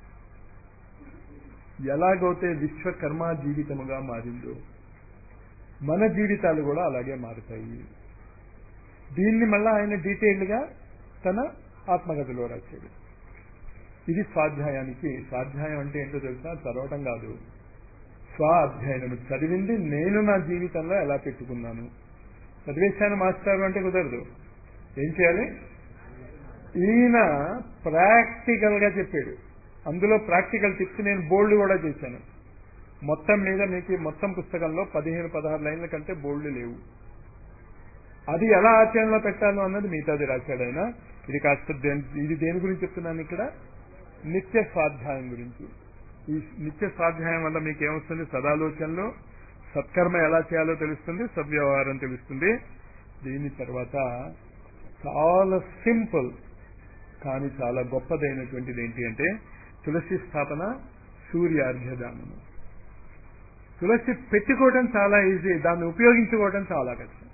ఎలాగైతే విశ్వకర్మ జీవితముగా మారిందో మన జీవితాలు కూడా అలాగే మారుతాయి దీన్ని మళ్ళా ఆయన డీటెయిల్డ్గా తన ఆత్మకథలో రాశాడు ఇది స్వాధ్యాయానికి స్వాధ్యాయం అంటే ఏంటో తెలుసా చదవటం కాదు స్వ అధ్యయనం చదివింది నేను నా జీవితంలో ఎలా పెట్టుకున్నాను చదివేశాను మాస్టారు అంటే కుదరదు ఏం చేయాలి ఈయన ప్రాక్టికల్ గా చెప్పాడు అందులో ప్రాక్టికల్ టిప్స్ నేను బోల్డ్ కూడా చేశాను మొత్తం మీద మీకు మొత్తం పుస్తకంలో పదిహేను పదహారు లైన్ల కంటే బోల్డ్ లేవు అది ఎలా ఆచరణలో పెట్టాలో అన్నది మిగతాది రాశాడు ఆయన ఇది కాస్త ఇది దేని గురించి చెప్తున్నాను ఇక్కడ నిత్య స్వాధ్యాయం గురించి ఈ నిత్య స్వాధ్యాయం వల్ల మీకు ఏమొస్తుంది సదాలోచనలో సత్కర్మ ఎలా చేయాలో తెలుస్తుంది సద్వ్యవహారం తెలుస్తుంది దీని తర్వాత చాలా సింపుల్ కానీ చాలా గొప్పదైనటువంటిది ఏంటి అంటే తులసి స్థాపన సూర్యార్ఘ్యదానము తులసి పెట్టుకోవడం చాలా ఈజీ దాన్ని ఉపయోగించుకోవడం చాలా కష్టం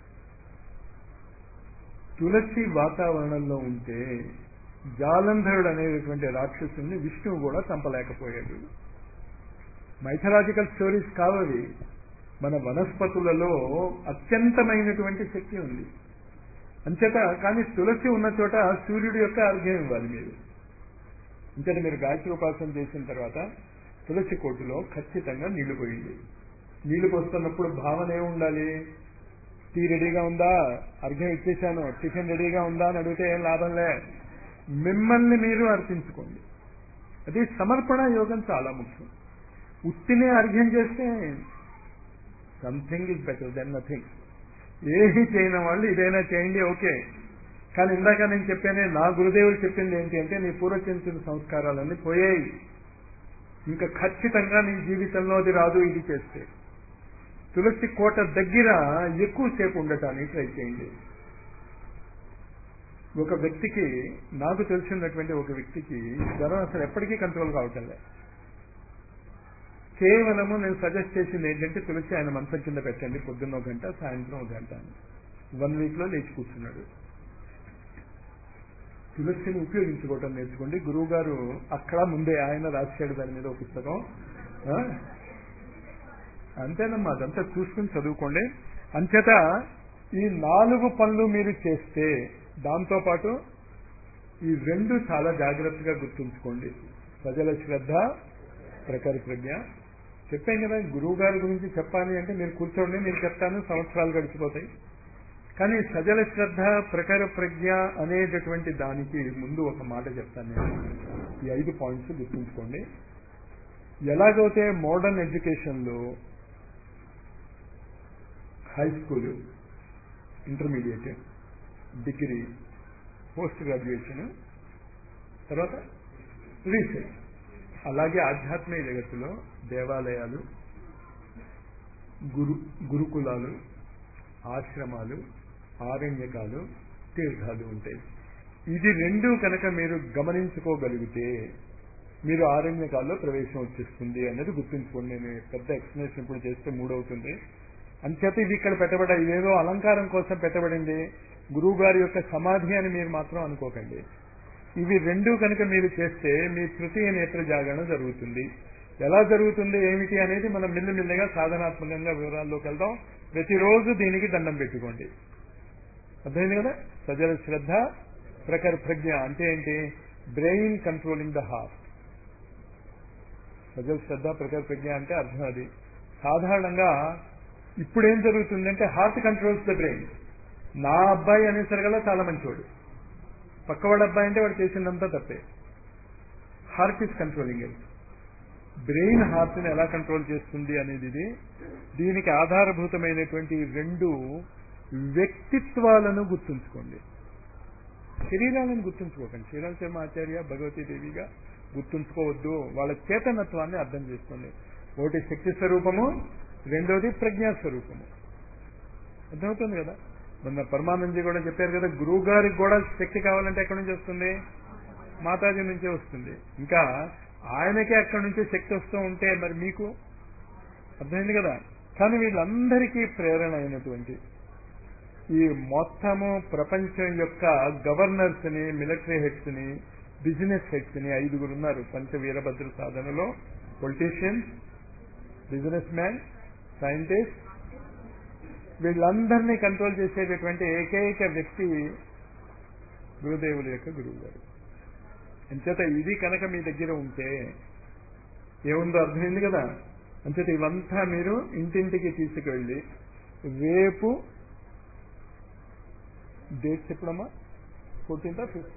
తులసి వాతావరణంలో ఉంటే జాలంధరుడు అనేటువంటి రాక్షసుని విష్ణువు కూడా చంపలేకపోయాడు మైథలాజికల్ స్టోరీస్ కావవి మన వనస్పతులలో అత్యంతమైనటువంటి శక్తి ఉంది అంచేత కానీ తులసి ఉన్న చోట సూర్యుడి యొక్క అర్ఘ్యం ఇవ్వాలి మీరు అంచేత మీరు గాయత్రి ఉపాసన చేసిన తర్వాత తులసి కోటిలో ఖచ్చితంగా నీళ్లు పోయింది నీళ్లు పోస్తున్నప్పుడు భావన ఏముండాలి టీ రెడీగా ఉందా అర్ఘ్యం ఇచ్చేశాను టిఫిన్ రెడీగా ఉందా అని అడిగితే ఏం లాభంలే మిమ్మల్ని మీరు అర్పించుకోండి అది సమర్పణ యోగం చాలా ముఖ్యం ఉత్తినే అర్ఘ్యం చేస్తే something is better than nothing ఏమి చేయని వాళ్ళు ఇదైనా చేయండి ఓకే కానీ ఇందాక నేను చెప్పానే నా గురుదేవులు చెప్పింది ఏంటి అంటే నీ పూర్వచించిన సంస్కారాలన్నీ పోయాయి ఇంకా ఖచ్చితంగా నీ జీవితంలో అది రాదు ఇది చేస్తే తులసి కోట దగ్గర ఎక్కువసేపు ఉండటానికి ట్రై చేయండి ఒక వ్యక్తికి నాకు తెలిసినటువంటి ఒక వ్యక్తికి జ్వరం అసలు ఎప్పటికీ కంట్రోల్ కావటం లేదు కేవలము నేను సజెస్ట్ చేసింది ఏంటంటే తులసి ఆయన మంచం కింద పెట్టండి పొద్దున్న ఒక గంట సాయంత్రం ఒక గంట వన్ వీక్ లో లేచి కూర్చున్నాడు తులసిని ఉపయోగించుకోవటం నేర్చుకోండి గురువు గారు అక్కడ ముందే ఆయన రాశాడు దాని మీద ఒక పుస్తకం అంతేనమ్మా అదంతా చూసుకుని చదువుకోండి అంచేత ఈ నాలుగు పనులు మీరు చేస్తే దాంతో పాటు ఈ రెండు చాలా జాగ్రత్తగా గుర్తుంచుకోండి ప్రజల శ్రద్ధ ప్రకార ప్రజ్ఞ చెప్పాం కదా గురువు గారి గురించి చెప్పాలి అంటే మీరు కూర్చోండి నేను చెప్తాను సంవత్సరాలు గడిచిపోతాయి కానీ సజల శ్రద్ధ ప్రకార ప్రజ్ఞ అనేటటువంటి దానికి ముందు ఒక మాట చెప్తాను నేను ఈ ఐదు పాయింట్స్ గుర్తుంచుకోండి ఎలాగైతే మోడర్న్ ఎడ్యుకేషన్లో high school intermediate degree post graduation తర్వాత రీసెర్చ్ అలాగే ఆధ్యాత్మిక జగత్తులో దేవాలయాలు గురు గురుకులాలు ఆశ్రమాలు ఆరణ్యకాలు తీర్థాలు ఉంటాయి ఇది రెండు కనుక మీరు గమనించుకోగలిగితే మీరు ఆరణ్యకాల్లో ప్రవేశం వచ్చేస్తుంది అనేది గుర్తుంచుకోండి నేను పెద్ద ఎక్స్ప్లెనేషన్ ఇప్పుడు చేస్తే మూడవుతుంది అంచేత ఇది ఇక్కడ పెట్టబడ ఇదేదో అలంకారం కోసం పెట్టబడింది గురువు గారి యొక్క సమాధి అని మీరు మాత్రం అనుకోకండి ఇవి రెండు కనుక మీరు చేస్తే మీ తృతీయ నేత్ర జాగరణ జరుగుతుంది ఎలా జరుగుతుంది ఏమిటి అనేది మనం మెల్లిమెల్లిగా సాధనాత్మకంగా వివరాల్లోకి వెళ్దాం ప్రతిరోజు దీనికి దండం పెట్టుకోండి అర్థమైంది కదా సజల శ్రద్ధ ప్రఖర ప్రజ్ఞ అంటే ఏంటి బ్రెయిన్ కంట్రోలింగ్ ద హార్ట్ సజల శ్రద్ధ ప్రఖర ప్రజ్ఞ అంటే అర్థం అది సాధారణంగా ఇప్పుడు ఏం జరుగుతుందంటే హార్ట్ కంట్రోల్స్ ద బ్రెయిన్ నా అబ్బాయి అనేసరికల్లా చాలా మంచివాడు పక్కవాడు అబ్బాయి అంటే వాడు చేసిందంతా తప్పే heart is controlling it brain హార్ట్ని ఎలా కంట్రోల్ చేస్తుంది అనేది ఇది దీనికి ఆధారభూతమైనటువంటి రెండు వ్యక్తిత్వాలను గుర్తుంచుకోండి శరీరాలను గుర్తుంచుకోకండి శ్రీరామ శర్మ ఆచార్య భగవతీ దేవిగా గుర్తుంచుకోవద్దు వాళ్ళ చేతనత్వాన్ని అర్థం చేసుకోండి ఒకటి శక్తి స్వరూపము రెండోది ప్రజ్ఞా స్వరూపము అర్థమవుతుంది కదా మొన్న పరమానందజీ కూడా చెప్పారు కదా గురువు గారికి కూడా శక్తి కావాలంటే ఎక్కడి నుంచి వస్తుంది మాతాజీ నుంచే వస్తుంది ఇంకా ఆయనకే అక్కడి నుంచి శక్తి వస్తూ ఉంటే మరి మీకు అర్థమైంది కదా కానీ వీళ్ళందరికీ ప్రేరణ అయినటువంటి ఈ మొత్తము ప్రపంచం యొక్క గవర్నర్స్ ని మిలిటరీ హెడ్స్ ని బిజినెస్ హెడ్స్ ని ఐదుగురు ఉన్నారు పంచ వీరభద్ర సాధనలో పొలిటీషియన్స్ బిజినెస్ మ్యాన్ సైంటిస్ట్ వీళ్ళందరినీ కంట్రోల్ చేసేటటువంటి ఏకైక వ్యక్తి గురుదేవుల యొక్క గురువు గారు అంచేత ఇది కనుక మీ దగ్గర ఉంటే ఏముందో అర్థమైంది కదా అంచేత ఇవంతా మీరు ఇంటింటికి తీసుకువెళ్ళి రేపు డేట్స్ ఎప్పుడమ్మా ఫోర్టీన్త్ ఫిఫ్త్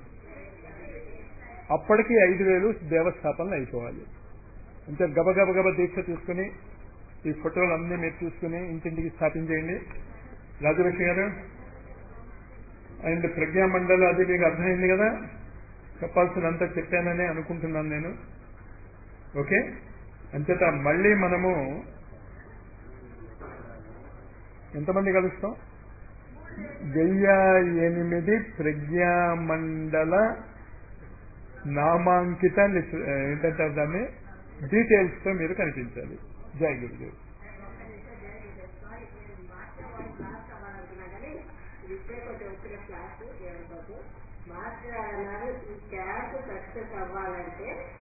అప్పటికి ఐదు వేలు దేవస్థాపనలు అయిపోవాలి అంటే గబ గబ గబ దీక్ష తీసుకుని ఈ ఫోటోలు అన్నీ మీరు చూసుకుని ఇంటింటికి స్థాపించేయండి రాజలక్ష్మి గారు అండ్ ప్రజ్ఞామండలి అది మీకు అర్థమైంది కదా చెప్పాల్సినంత చెప్పాననే అనుకుంటున్నాను నేను ఓకే అంచేత మళ్ళీ మనము ఎంతమంది కలుస్తాం వెయ్యి ఎనిమిది ప్రజ్ఞామండల నామాంకిత లిట్- ఏంటంటే దాన్ని డీటెయిల్స్ తో మీరు కనిపించాలి జై గురుదేవ్ ఇప్పుడే కొంచెం వచ్చిన క్లాస్ ఏమనుకోదు మాస్టర్ అన్నారు ఈ క్లాస్ సక్సెస్ అవ్వాలంటే